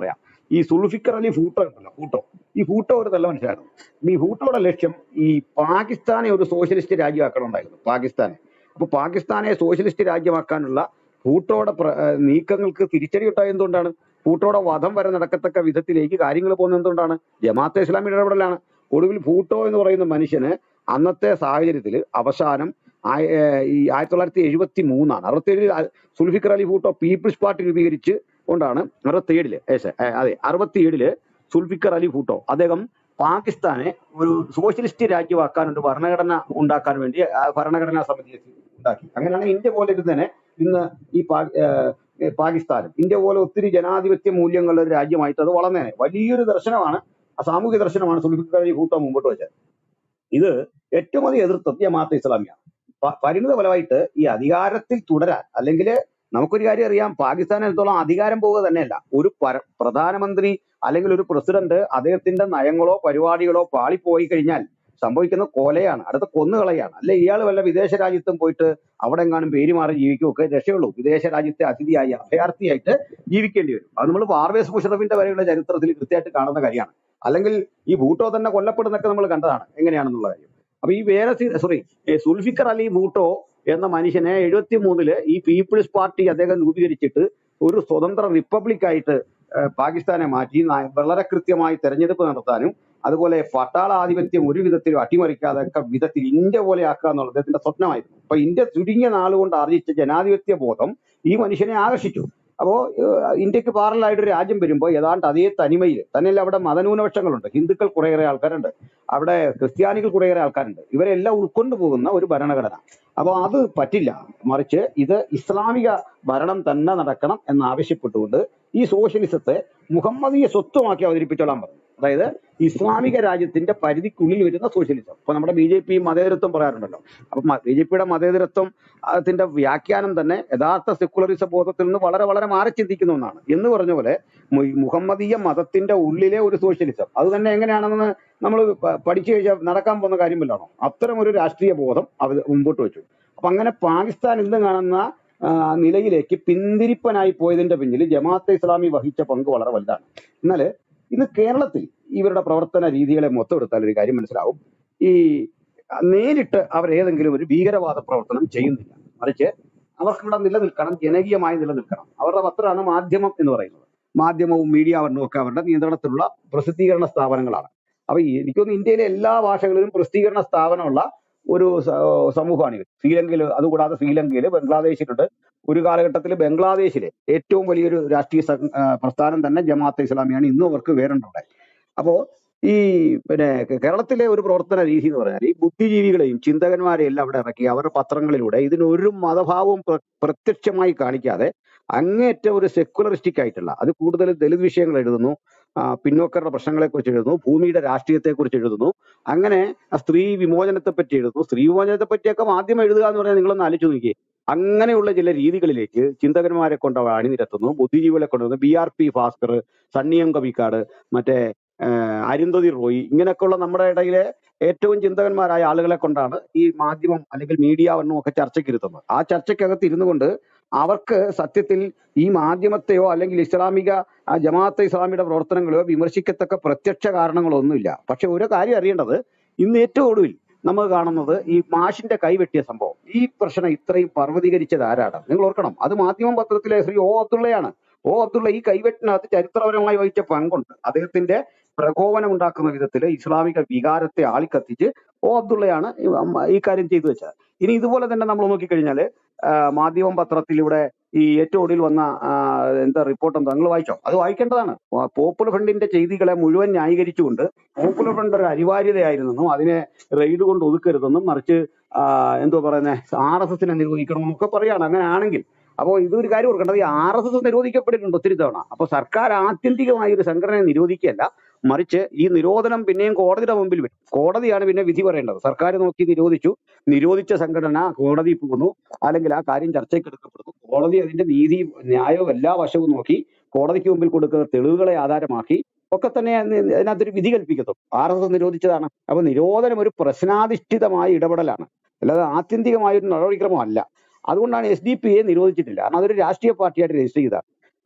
ഈ സുൾഫിക്കർ അലി ഭൂട്ടോ ഉണ്ടല്ലോ ഭൂട്ടോ ഈ ഭൂട്ടോ ഒരു നല്ല മനുഷ്യനായിരുന്നു ഈ ഭൂട്ടോയുടെ ലക്ഷ്യം ഈ പാകിസ്ഥാനെ ഒരു സോഷ്യലിസ്റ്റ് രാജ്യമാക്കണമുണ്ടായിരുന്നു പാകിസ്ഥാനെ അപ്പൊ പാകിസ്ഥാനെ സോഷ്യലിസ്റ്റ് രാജ്യമാക്കാനുള്ള ഭൂട്ടോയുടെ പ്ര- ഏഹ് നീക്കങ്ങൾക്ക് തിരിച്ചടി ഉണ്ടായത് എന്തുകൊണ്ടാണ് ഭൂട്ടോയുടെ വധം വരെ നടക്കത്തക്ക വിധത്തിലേക്ക് കാര്യങ്ങൾ പോകുന്നത് എന്തുകൊണ്ടാണ് ജമാഅത്തെ ഇസ്ലാമിയുടെ ഇടപെടലാണ് ഒടുവിൽ ഭൂട്ടോ എന്ന് പറയുന്ന മനുഷ്യന് അന്നത്തെ സാഹചര്യത്തിൽ അവസാനം ആയ- ഏഹ് ഈ ആയിരത്തി തൊള്ളായിരത്തി എഴുപത്തി മൂന്നാണ് അറുപത്തേഴിൽ സുൽഫിക്കർ അലി ഭൂട്ടോ പീപ്പിൾസ് പാർട്ടി രൂപീകരിച്ച് കൊണ്ടാണ് അറുപത്തേഴില് ഏശ്, ഏഹ്, അതെ അറുപത്തിയേഴില് സുൽഫിക്കർ അലി ഭൂട്ടോ അദ്ദേഹം പാകിസ്ഥാനെ ഒരു സോഷ്യലിസ്റ്റ് രാജ്യമാക്കാൻ ഒരു ഭരണഘടന ഉണ്ടാക്കാൻ വേണ്ടി ആ ഭരണഘടനാ സമിതി ഉണ്ടാക്കി അങ്ങനെയാണ് ഇന്ത്യ പോലെ ഇരുന്നേനെ ഇന്ന് ഈ പാ- ഏഹ്, ഏഹ് പാകിസ്ഥാനും ഇന്ത്യ പോലെ ഒത്തിരി ജനാധിപത്യ മൂല്യങ്ങളുടെ ഒരു രാജ്യമായിട്ട് അത് വളർന്നേനെ വലിയൊരു ദർശനമാണ് ആ സാമൂഹ്യ ദർശനമാണ് സുൽഫിക്കർ അലി ഭൂട്ടോ മുമ്പോട്ട് വെച്ചത് ഇത് ഏറ്റവും അധികം എതിർത്തത് ജമാഅത്തെ ഇസ്ലാമിയാണ് പ- പരിണിത ഫലമായിട്ട് ഈ അധികാരത്തിൽ തുടരാൻ അല്ലെങ്കിൽ നമുക്കൊരു കാര്യം അറിയാം പാകിസ്ഥാനെ എടുത്തോളം അധികാരം പോവുക തന്നെയല്ല ഒരു പര- പ്രധാനമന്ത്രി അല്ലെങ്കിൽ ഒരു പ്രസിഡന്റ് അദ്ദേഹത്തിന്റെ നയങ്ങളോ പരിപാടികളോ പാളിപ്പോയി കഴിഞ്ഞാൽ സംഭവിക്കുന്ന കൊലയാണ് അടുത്ത കൊന്നുകളയാണ് അല്ലെ ഇയാൾ വല്ല വിദേശ രാജ്യത്തും പോയിട്ട് അവിടെ എങ്ങാനും പേര് മാറി ജീവിക്കുകയൊക്കെ രക്ഷയുള്ളൂ വിദേശ രാജ്യത്തെ അതിഥിയായി അഭയാർത്ഥിയായിട്ട് ജീവിക്കേണ്ടി വരും അത് നമ്മൾ പാർവേസ് മുഷറഫിന്റെ വരെയുള്ള ചരിത്രത്തിൽ കൃത്യമായിട്ട് കാണുന്ന കാര്യമാണ് അല്ലെങ്കിൽ ഈ ഭൂട്ടോ തന്നെ കൊല്ലപ്പെടുന്നൊക്കെ നമ്മൾ കണ്ടതാണ് എങ്ങനെയാണെന്നുള്ള കാര്യം അപ്പൊ ഈ വേറെ സോറി സുൽഫിക്കർ അലി ഭൂട്ടോ എന്ന മനുഷ്യനെ എഴുപത്തി മൂന്നില് ഈ പീപ്പിൾസ് പാർട്ടി അദ്ദേഹം രൂപീകരിച്ചിട്ട് ഒരു സ്വതന്ത്ര റിപ്പബ്ലിക് ആയിട്ട് ഏഹ്, പാകിസ്ഥാനെ മാറ്റി ന- വളരെ കൃത്യമായി തെരഞ്ഞെടുപ്പ് നടത്താനും അതുപോലെ പട്ടാളാധിപത്യം ഒരു വിധത്തിലും അട്ടിമറിക്കാതെ വിധത്തിൽ ഇന്ത്യ പോലെ ആക്കുക എന്നുള്ളത് അദ്ദേഹത്തിന്റെ സ്വപ്നമായിരുന്നു അപ്പൊ ഇന്ത്യ ചുരുങ്ങിയ നാളുകൊണ്ട് ആർജിച്ച ജനാധിപത്യ ബോധം ഈ മനുഷ്യനെ ആകർഷിച്ചു അപ്പോ ഏഹ്, ഇന്ത്യക്ക് പാരലായിട്ട് ഒരു രാജ്യം വരുമ്പോൾ ഏതാണ്ട് അതേ തനിമയിൽ തന്നെയല്ല അവിടെ മതന്യൂനപക്ഷങ്ങളുണ്ട് ഹിന്ദുക്കൾ കുറേയേറെ ആൾക്കാരുണ്ട് അവിടെ ക്രിസ്ത്യാനികൾ കുറേയേറെ ആൾക്കാരുണ്ട് ഇവരെല്ലാം ഉൾക്കൊണ്ടു പോകുന്ന ഒരു ഭരണഘടന അപ്പോൾ അത് പറ്റില്ല മറിച്ച് ഇത് ഇസ്ലാമിക ഭരണം തന്നെ നടക്കണം എന്ന് ആവശ്യപ്പെട്ടുകൊണ്ട് ഈ സോഷ്യലിസത്തെ മുഹമ്മദീയ സ്വത്വമാക്കി അവതരിപ്പിച്ചോളാൻ പറഞ്ഞു അതായത് ഇസ്ലാമിക രാജ്യത്തിന്റെ പരിധിക്കുള്ളിൽ വരുന്ന സോഷ്യലിസം ഇപ്പൊ നമ്മുടെ ബി ജെ പി മതേതരത്വം പറയാറുണ്ടല്ലോ അപ്പൊ ബി ജെ പിയുടെ മതേതരത്വം അതിന്റെ വ്യാഖ്യാനം തന്നെ യഥാർത്ഥ സെക്കുലറിസ ബോധത്തിൽ നിന്ന് വളരെ വളരെ മാറി ചിന്തിക്കുന്ന ഒന്നാണ് എന്ന് പറഞ്ഞ പോലെ മു- മുഹമ്മദീയ മതത്തിന്റെ ഉള്ളിലെ ഒരു സോഷ്യലിസം അത് തന്നെ എങ്ങനെയാണെന്ന് നമ്മൾ പഠിച്ചു കഴിഞ്ഞാൽ നടക്കാൻ പോകുന്ന കാര്യമില്ലാണോ അത്തരം ഒരു രാഷ്ട്രീയ ബോധം അവർ മുമ്പോട്ട് വെച്ചു അപ്പൊ അങ്ങനെ പാകിസ്ഥാൻ ഇന്ന് കാണുന്ന ആ, നിലയിലേക്ക് പിന്തിരിപ്പനായി പോയതിന്റെ പിന്നിൽ ജമാഅത്തെ ഇസ്ലാമി വഹിച്ച പങ്ക് വളരെ വലുതാണ് എന്നാൽ ഇന്ന് കേരളത്തിൽ ഇവരുടെ പ്രവർത്തന രീതികളെ മൊത്തം എടുത്താൽ ഒരു കാര്യം മനസ്സിലാവും ഈ നേരിട്ട് അവർ ഏതെങ്കിലും ഒരു ഭീകരവാദ പ്രവർത്തനം ചെയ്യുന്നില്ല മറിച്ച് അവർക്കിവിടെ നിലനിൽക്കണം ജനകീയമായി നിലനിൽക്കണം അവരുടെ പത്രമാണ് മാധ്യമം എന്ന് പറയുന്നത് മാധ്യമവും മീഡിയ ഭരണവും ഒക്കെ അവരുടെ നിയന്ത്രണത്തിലുള്ള പ്രസിദ്ധീകരണ സ്ഥാപനങ്ങളാണ് അപ്പൊ ഈ- എനിക്കൊന്ന് ഇന്ത്യയിലെ എല്ലാ ഭാഷകളിലും പ്രസിദ്ധീകരണ സ്ഥാപനമുള്ള ഒരു സ- സമൂഹമാണ് ഇവർ ശ്രീലങ്കയിൽ അതുകൂടാതെ ശ്രീലങ്കയിൽ ബംഗ്ലാദേശിലുണ്ട് ഒരു കാലഘട്ടത്തിൽ ബംഗ്ലാദേശിലെ ഏറ്റവും വലിയൊരു രാഷ്ട്രീയ സംഘ- ആ, പ്രസ്ഥാനം തന്നെ ജമാഅത്തെ ഇസ്ലാമിയാണ് ഇന്നും അവർക്ക് വേറുണ്ട് അപ്പോ ഈ പിന്നെ കേ- കേരളത്തിലെ ഒരു പ്രവർത്തന രീതി എന്ന് പറഞ്ഞാൽ ഈ ബുദ്ധിജീവികളെയും ചിന്തകന്മാരെയും എല്ലാം അവിടെ ഇറക്കി അവരുടെ പത്രങ്ങളിലൂടെ ഇതിനൊരു മതഭാവവും പ്ര- പ്രത്യക്ഷമായി കാണിക്കാതെ അങ്ങേയറ്റം ഒരു സെക്കുലറിസ്റ്റിക് ആയിട്ടുള്ള അത് കൂടുതൽ ദളിത് വിഷയങ്ങൾ എഴുതുന്നു ആ, പിന്നോക്കരുടെ പ്രശ്നങ്ങളെ കുറിച്ച് എഴുതുന്നു ഭൂമിയുടെ രാഷ്ട്രീയത്തെ കുറിച്ച് എഴുതുന്നു അങ്ങനെ ആ സ്ത്രീ വിമോചനത്തെ പറ്റി എഴുതുന്നു സ്ത്രീ വിമോചനത്തെ പറ്റിയൊക്കെ മാധ്യമം എഴുതുക എന്ന് പറഞ്ഞാൽ നിങ്ങളൊന്ന് ആലോചിച്ച് നോക്കിയേ അങ്ങനെയുള്ള ചില രീതികളിലേക്ക് ചിന്തകന്മാരെ കൊണ്ട് അവർ അണിനിരത്തുന്നു ബുദ്ധിജീവികളെ കൊണ്ടുവന്നു ബി ആർ പി ഭാസ്കർ സണ്ണിയം കവിക്കാട് മറ്റേ ആഹ് അരുന്ധതി റോയി ഇങ്ങനെയൊക്കെയുള്ള നമ്മുടെ ഇടയിലെ ഏറ്റവും ചിന്തകന്മാരായ ആളുകളെ കൊണ്ടാണ് ഈ മാധ്യമം അല്ലെങ്കിൽ മീഡിയ വണ്ണും ഒക്കെ ചർച്ചയ്ക്ക് ഇരുത്തുന്നത് ആ ചർച്ചയ്ക്കകത്ത് ഇരുന്നു കൊണ്ട് അവർക്ക് സത്യത്തിൽ ഈ മാധ്യമത്തെയോ അല്ലെങ്കിൽ ഇസ്ലാമിക ആ ജമാഅത്തെ ഇസ്ലാമിയുടെ പ്രവർത്തനങ്ങളെയോ വിമർശിക്കത്തക്ക പ്രത്യക്ഷ കാരണങ്ങളൊന്നുമില്ല പക്ഷെ ഒരു കാര്യം അറിയേണ്ടത് ഇന്ന് ഏറ്റവും ഒടുവിൽ നമ്മൾ കാണുന്നത് ഈ മാഷിന്റെ കൈവെട്ടിയ സംഭവം ഈ പ്രശ്നം ഇത്രയും പർവ്വതീകരിച്ചത് ആരാണ് നിങ്ങൾ ഓർക്കണം അത് മാധ്യമം പത്രത്തിലെ ശ്രീ ഓ അബ്ദുള്ളയാണ് ഓ അബ്ദുള്ള ഈ കൈവെട്ടിനകത്ത് ചരിത്രപരമായി വഹിച്ച പങ്കുണ്ട് അദ്ദേഹത്തിന്റെ പ്രകോപനം ഉണ്ടാക്കുന്ന വിധത്തിൽ ഇസ്ലാമിക വികാരത്തെ ആളിക്കത്തിച്ച് ഓ അബ്ദുള്ളയാണ് ഈ അമ്മ- ഈ കാര്യം ചെയ്തു വെച്ചത് ഇനി ഇതുപോലെ തന്നെ നമ്മൾ നോക്കിക്കഴിഞ്ഞാൽ മാധ്യമം പത്രത്തിൽ ഇവിടെ ഈ ഏറ്റവും ഒടുവിൽ വന്ന ആ, എന്താ റിപ്പോർട്ട് എന്താ നിങ്ങൾ വായിച്ചോ അത് വായിക്കേണ്ടതാണ് ആ, പോപ്പുലർ ഫ്രണ്ടിന്റെ ചെയ്തികളെ മുഴുവൻ ന്യായീകരിച്ചുകൊണ്ട് പോപ്പുലർ ഫ്രണ്ട് ഒരു അനിവാര്യതയായിരുന്നെന്നും അതിനെ റെയ്ഡ് കൊണ്ട് ഒതുക്കരുതെന്നും മറിച്ച് ആ, എന്തോ പറയുന്നത് ആർ എസ് എസിനെ നിരോധിക്കണമെന്നും ഒക്കെ പറയാണ് അങ്ങനെ ആണെങ്കിൽ അപ്പോൾ ഇതൊരു കാര്യം ഓർക്കേണ്ടത് ഈ ആർ എസ് എസ് നിരോധിക്കപ്പെട്ടിട്ടുണ്ട് ഒത്തിരി തവണ അപ്പോൾ സർക്കാർ ആത്യന്തികമായി ഒരു സംഘടനയെ നിരോധിക്കുകയല്ല മറിച്ച് ഈ നിരോധനം പിന്നെയും കോടതിയുടെ മുമ്പിൽ വരും കോടതിയാണ് പിന്നെ വിധി പറയേണ്ടത് സർക്കാർ നോക്കി നിരോധിച്ചു നിരോധിച്ച സംഘടന കോടതി പോകുന്നു അല്ലെങ്കിൽ ആ കാര്യം ചർച്ചയ്ക്ക് എടുക്കപ്പെടുന്നു കോടതി അതിന്റെ നീതി ന്യായവും എല്ലാ വശവും നോക്കി കോടതിക്ക് മുമ്പിൽ കൊടുക്കുന്ന തെളിവുകളെ ആധാരമാക്കി ഒക്കെ തന്നെ അന്ന് അതിനകത്തൊരു വിധി കൽപ്പിക്കത്തും ആർ എസ് എസ് നിരോധിച്ചതാണ് അപ്പൊ നിരോധനം ഒരു പ്രശ്നാധിഷ്ഠിതമായ ഇടപെടലാണ് അല്ലാതെ ആത്യന്തികമായ ഒരു നടപടിക്രമം അല്ല അതുകൊണ്ടാണ് എസ് ഡി പി എ നിരോധിച്ചിട്ടില്ല കാരണം അതൊരു രാഷ്ട്രീയ പാർട്ടിയായിട്ട് രജിസ്റ്റർ ചെയ്തതാണ്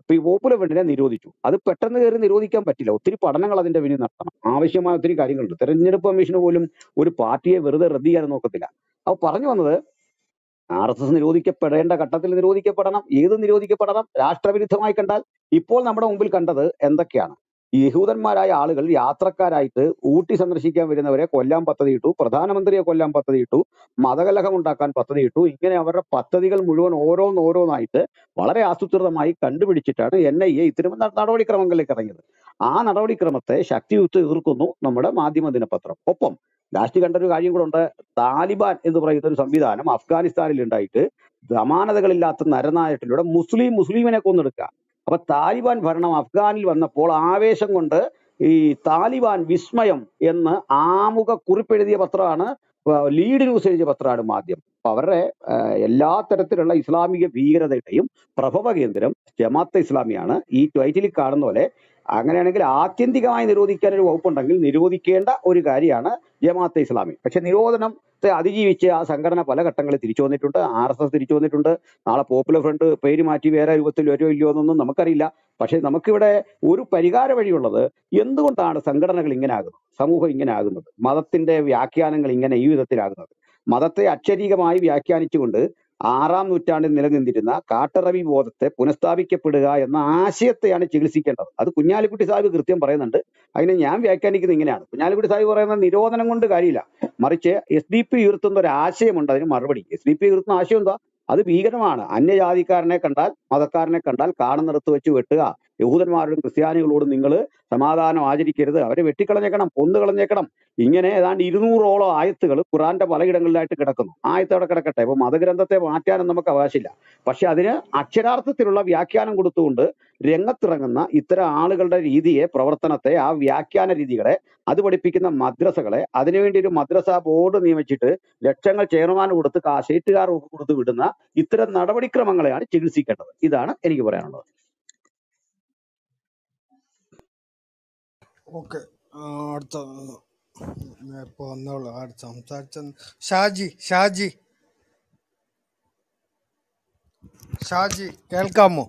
ഇപ്പൊ ഈ പോപ്പുലർ ഫ്രണ്ടിനെ നിരോധിച്ചു അത് പെട്ടെന്ന് കയറി നിരോധിക്കാൻ പറ്റില്ല ഒത്തിരി പഠനങ്ങൾ അതിന്റെ പിന്നിൽ നടത്തണം ആവശ്യമായ ഒത്തിരി കാര്യങ്ങളുണ്ട് തെരഞ്ഞെടുപ്പ് കമ്മീഷന് പോലും ഒരു പാർട്ടിയെ വെറുതെ റദ്ദ് ചെയ്യാൻ നോക്കത്തില്ല അപ്പൊ പറഞ്ഞു വന്നത് ആർ എസ് എസ് നിരോധിക്കപ്പെടേണ്ട ഘട്ടത്തിൽ നിരോധിക്കപ്പെടണം ഏത് നിരോധിക്കപ്പെടണം രാഷ്ട്രവിരുദ്ധമായി കണ്ടാൽ ഇപ്പോൾ നമ്മുടെ മുമ്പിൽ കണ്ടത് എന്തൊക്കെയാണ് ഈ യഹൂദന്മാരായ ആളുകൾ യാത്രക്കാരായിട്ട് ഊട്ടി സന്ദർശിക്കാൻ വരുന്നവരെ കൊല്ലാൻ പദ്ധതിയിട്ടു പ്രധാനമന്ത്രിയെ കൊല്ലാൻ പദ്ധതിയിട്ടു മതകലഹം ഉണ്ടാക്കാൻ പദ്ധതിയിട്ടു ഇങ്ങനെ അവരുടെ പദ്ധതികൾ മുഴുവൻ ഓരോന്നോരോന്നായിട്ട് വളരെ ആസൂത്രിതമായി കണ്ടുപിടിച്ചിട്ടാണ് എൻ ഐ എ ഇത്തരം ന- നടപടിക്രമങ്ങളിലേക്ക് ഇറങ്ങിയത് ആ നടപടിക്രമത്തെ ശക്തിയുക്തി എതിർക്കുന്നു നമ്മുടെ മാധ്യമ ദിനപത്രം ഒപ്പം ലാസ്റ്റ് കണ്ട ഒരു കാര്യം കൂടെ ഉണ്ട് താലിബാൻ എന്ന് പറയുന്ന ഒരു സംവിധാനം അഫ്ഗാനിസ്ഥാനിൽ ഉണ്ടായിട്ട് സമാനതകളില്ലാത്ത നരനായട്ടിലൂടെ മുസ്ലിം മുസ്ലിമിനെ കൊന്നെടുക്കുക അപ്പൊ താലിബാൻ ഭരണം അഫ്ഗാനിൽ വന്നപ്പോൾ ആവേശം കൊണ്ട് ഈ താലിബാൻ വിസ്മയം എന്ന് ആമുഖ കുറിപ്പെഴുതിയ പത്രമാണ് ആ, ലീഡ് ന്യൂസ് എഴുതിയ പത്രമാണ് മാധ്യമം അപ്പൊ അവരുടെ ആ, എല്ലാ തരത്തിലുള്ള ഇസ്ലാമിക ഭീകരതയുടെയും പ്രഭവ കേന്ദ്രം ജമാഅത്തെ ഇസ്ലാമിയാണ് ഈ ടൈറ്റിൽ കാണുന്ന പോലെ അങ്ങനെയാണെങ്കിൽ ആത്യന്തികമായി നിരോധിക്കാൻ ഒരു വകുപ്പുണ്ടെങ്കിൽ നിരോധിക്കേണ്ട ഒരു കാര്യമാണ് ജമാഅത്തെ ഇസ്ലാമി പക്ഷെ നിരോധനത്തെ അതിജീവിച്ച് ആ സംഘടന പല ഘട്ടങ്ങളിൽ തിരിച്ചു വന്നിട്ടുണ്ട് ആർ എസ് എസ് തിരിച്ചു വന്നിട്ടുണ്ട് നാളെ പോപ്പുലർ ഫ്രണ്ട് പേര് മാറ്റി വേറെ രൂപത്തിൽ വരുമോ ഇല്ലയോ എന്നൊന്നും നമുക്കറിയില്ല പക്ഷെ നമുക്കിവിടെ ഒരു പരിഹാര വഴിയുള്ളത് എന്തുകൊണ്ടാണ് സംഘടനകൾ ഇങ്ങനെ ആകുന്നത് സമൂഹം ഇങ്ങനെ ആകുന്നത് മതത്തിന്റെ വ്യാഖ്യാനങ്ങൾ ഇങ്ങനെ ഈ വിധത്തിലാകുന്നത് മതത്തെ അക്ഷരീകമായി വ്യാഖ്യാനിച്ചുകൊണ്ട് ആറാം നൂറ്റാണ്ടിൽ നിലനിന്നിരുന്ന കാട്ടറബി ബോധത്തെ പുനഃസ്ഥാപിക്കപ്പെടുക എന്ന ആശയത്തെയാണ് ചികിത്സിക്കേണ്ടത് അത് കുഞ്ഞാലിക്കുട്ടി സാഹിബ് കൃത്യം പറയുന്നുണ്ട് അതിനെ ഞാൻ വ്യാഖ്യാനിക്കുന്നത് ഇങ്ങനെയാണ് കുഞ്ഞാലിക്കുട്ടി സാഹിബ് പറയുന്ന നിരോധനം കൊണ്ട് കാര്യമില്ല മറിച്ച് എസ് ഡി പി ഉയർത്തുന്ന ഒരു ആശയമുണ്ട് അതിന് മറുപടി എസ് ഡി പി ഉയർത്തുന്ന ആശയം എന്താ അത് ഭീകരമാണ് അന്യജാതിക്കാരനെ കണ്ടാൽ മതക്കാരനെ കണ്ടാൽ കാണുന്നിടത്ത് വെച്ച് വെട്ടുക യഹൂദന്മാരോടും ക്രിസ്ത്യാനികളോടും നിങ്ങൾ സമാധാനം ആചരിക്കരുത് അവരെ വെട്ടിക്കളഞ്ഞേക്കണം കൊന്നുകളഞ്ഞേക്കണം ഇങ്ങനെ ഏതാണ്ട് ഇരുന്നൂറോളം ആയത്തുകൾ ഖുറാന്റെ പലയിടങ്ങളിലായിട്ട് കിടക്കുന്നു ആയത്ത് അവിടെ കിടക്കട്ടെ ഇപ്പൊ മതഗ്രന്ഥത്തെ മാറ്റാനും നമുക്ക് അവകാശമില്ല പക്ഷെ അതിന് അക്ഷരാർത്ഥത്തിലുള്ള വ്യാഖ്യാനം കൊടുത്തുകൊണ്ട് രംഗത്തിറങ്ങുന്ന ഇത്തരം ആളുകളുടെ രീതിയെ പ്രവർത്തനത്തെ ആ വ്യാഖ്യാന രീതികളെ അത് പഠിപ്പിക്കുന്ന മദ്രസകളെ അതിനുവേണ്ടി ഒരു മദ്രസ ബോർഡ് നിയമിച്ചിട്ട് ലക്ഷങ്ങൾ ചെയർമാൻ കൊടുത്ത് കാശേറ്റുകാർ കൊടുത്ത് വിടുന്ന ഇത്തരം നടപടിക്രമങ്ങളെയാണ് ചികിത്സിക്കേണ്ടത് ഇതാണ് എനിക്ക് പറയാനുള്ളത് ഓക്കെ അടുത്ത ഞാൻ ഇപ്പോൾ വന്നോളൂ അടുത്ത് സംസാരിച്ച ഷാജി ഷാജി ഷാജി കേൾക്കാമോ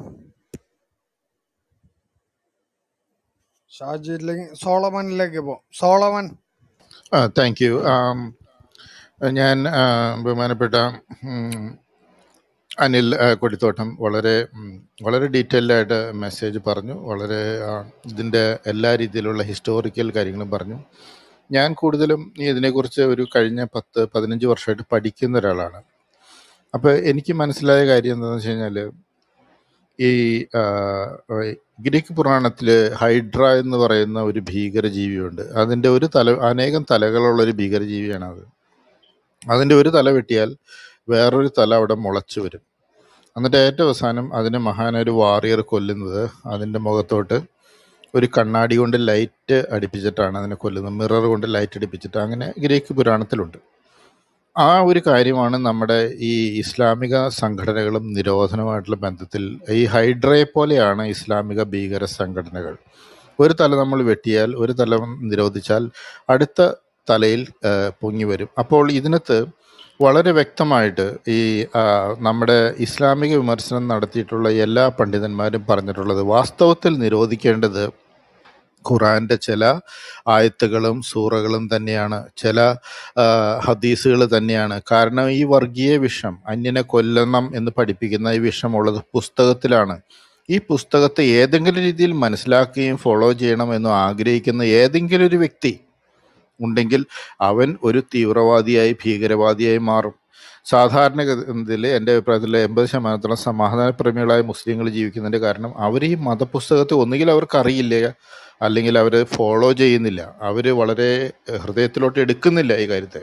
ഷാജി ഇല്ലെങ്കിൽ സോളമനിലേക്ക് പോ സോളമൻ ആ താങ്ക് യു ആം, ഞാൻ ആ, ബഹുമാനപ്പെട്ട ഉം, അനിൽ ആ, കൊടിത്തോട്ടം വളരെ ഉം, വളരെ ഡീറ്റെയിൽഡ് ആയിട്ട് മെസ്സേജ് പറഞ്ഞു വളരെ ആ, ഇതിൻ്റെ എല്ലാ രീതിയിലുള്ള ഹിസ്റ്റോറിക്കൽ കാര്യങ്ങളും പറഞ്ഞു ഞാൻ കൂടുതലും ഈ ഇതിനെക്കുറിച്ച് ഒരു കഴിഞ്ഞ പത്ത് പതിനഞ്ച് വർഷമായിട്ട് പഠിക്കുന്ന ഒരാളാണ് അപ്പോൾ എനിക്ക് മനസ്സിലായ കാര്യം എന്താണെന്ന് വെച്ച് കഴിഞ്ഞാൽ ഈ ആ, ഗ്രീക്ക് പുരാണത്തിൽ ഹൈഡ്ര എന്ന് പറയുന്ന ഒരു ഭീകരജീവിയുണ്ട് അതിൻ്റെ ഒരു തല അനേകം തലകളുള്ള ഒരു ഭീകരജീവിയാണ് അത് അതിൻ്റെ ഒരു തല വെട്ടിയാൽ വേറൊരു തല അവിടെ മുളച്ചു വരും എന്നിട്ട് ഏറ്റവും അവസാനം അതിനെ മഹാനായ ഒരു വാറിയർ കൊല്ലുന്നത് അതിൻ്റെ മുഖത്തോട്ട് ഒരു കണ്ണാടി കൊണ്ട് ലൈറ്റ് അടിപ്പിച്ചിട്ടാണ് അതിനെ കൊല്ലുന്നത് മിറർ കൊണ്ട് ലൈറ്റ് അടിപ്പിച്ചിട്ട് അങ്ങനെ ഗ്രീക്ക് പുരാണത്തിലുണ്ട് ആ ഒരു കാര്യമാണ് നമ്മുടെ ഈ ഇസ്ലാമിക സംഘടനകളും നിരോധനവുമായിട്ടുള്ള ബന്ധത്തിൽ ഈ ഹൈഡ്രയെ പോലെയാണ് ഇസ്ലാമിക ഭീകര സംഘടനകൾ ഒരു തല നമ്മൾ വെട്ടിയാൽ ഒരു തല നിരോധിച്ചാൽ അടുത്ത തലയിൽ ആ, പൊങ്ങി വരും അപ്പോൾ ഇതിനകത്ത് വളരെ വ്യക്തമായിട്ട് ഈ ആ, നമ്മുടെ ഇസ്ലാമിക വിമർശനം നടത്തിയിട്ടുള്ള എല്ലാ പണ്ഡിതന്മാരും പറഞ്ഞിട്ടുള്ളത് വാസ്തവത്തിൽ നിരോധിക്കേണ്ടത് ഖുറാന്റെ ചില ആയത്തുകളും സൂറകളും തന്നെയാണ് ചില ഹദീസുകൾ തന്നെയാണ് കാരണം ഈ വർഗീയ വിഷം അന്യനെ കൊല്ലണം എന്ന് പഠിപ്പിക്കുന്ന ഈ വിഷമുള്ളത് പുസ്തകത്തിലാണ് ഈ പുസ്തകത്തെ ഏതെങ്കിലും രീതിയിൽ മനസ്സിലാക്കുകയും ഫോളോ ചെയ്യണമെന്ന് ആഗ്രഹിക്കുന്ന ഏതെങ്കിലും ഒരു വ്യക്തി ഉണ്ടെങ്കിൽ അവൻ ഒരു തീവ്രവാദിയായി ഭീകരവാദിയായി മാറും സാധാരണഗതിയിൽ എൻ്റെ അഭിപ്രായത്തിൽ എൺപത് ശതമാനത്തോളം സമാധാനപ്രേമികളായ മുസ്ലിങ്ങൾ ജീവിക്കുന്നതിൻ്റെ കാരണം അവർ ഈ മതപുസ്തകത്തെ ഒന്നുകിൽ അവർക്ക് അറിയില്ല അല്ലെങ്കിൽ അവർ ഫോളോ ചെയ്യുന്നില്ല അവർ വളരെ ഹൃദയത്തിലോട്ട് എടുക്കുന്നില്ല ഈ കാര്യത്തെ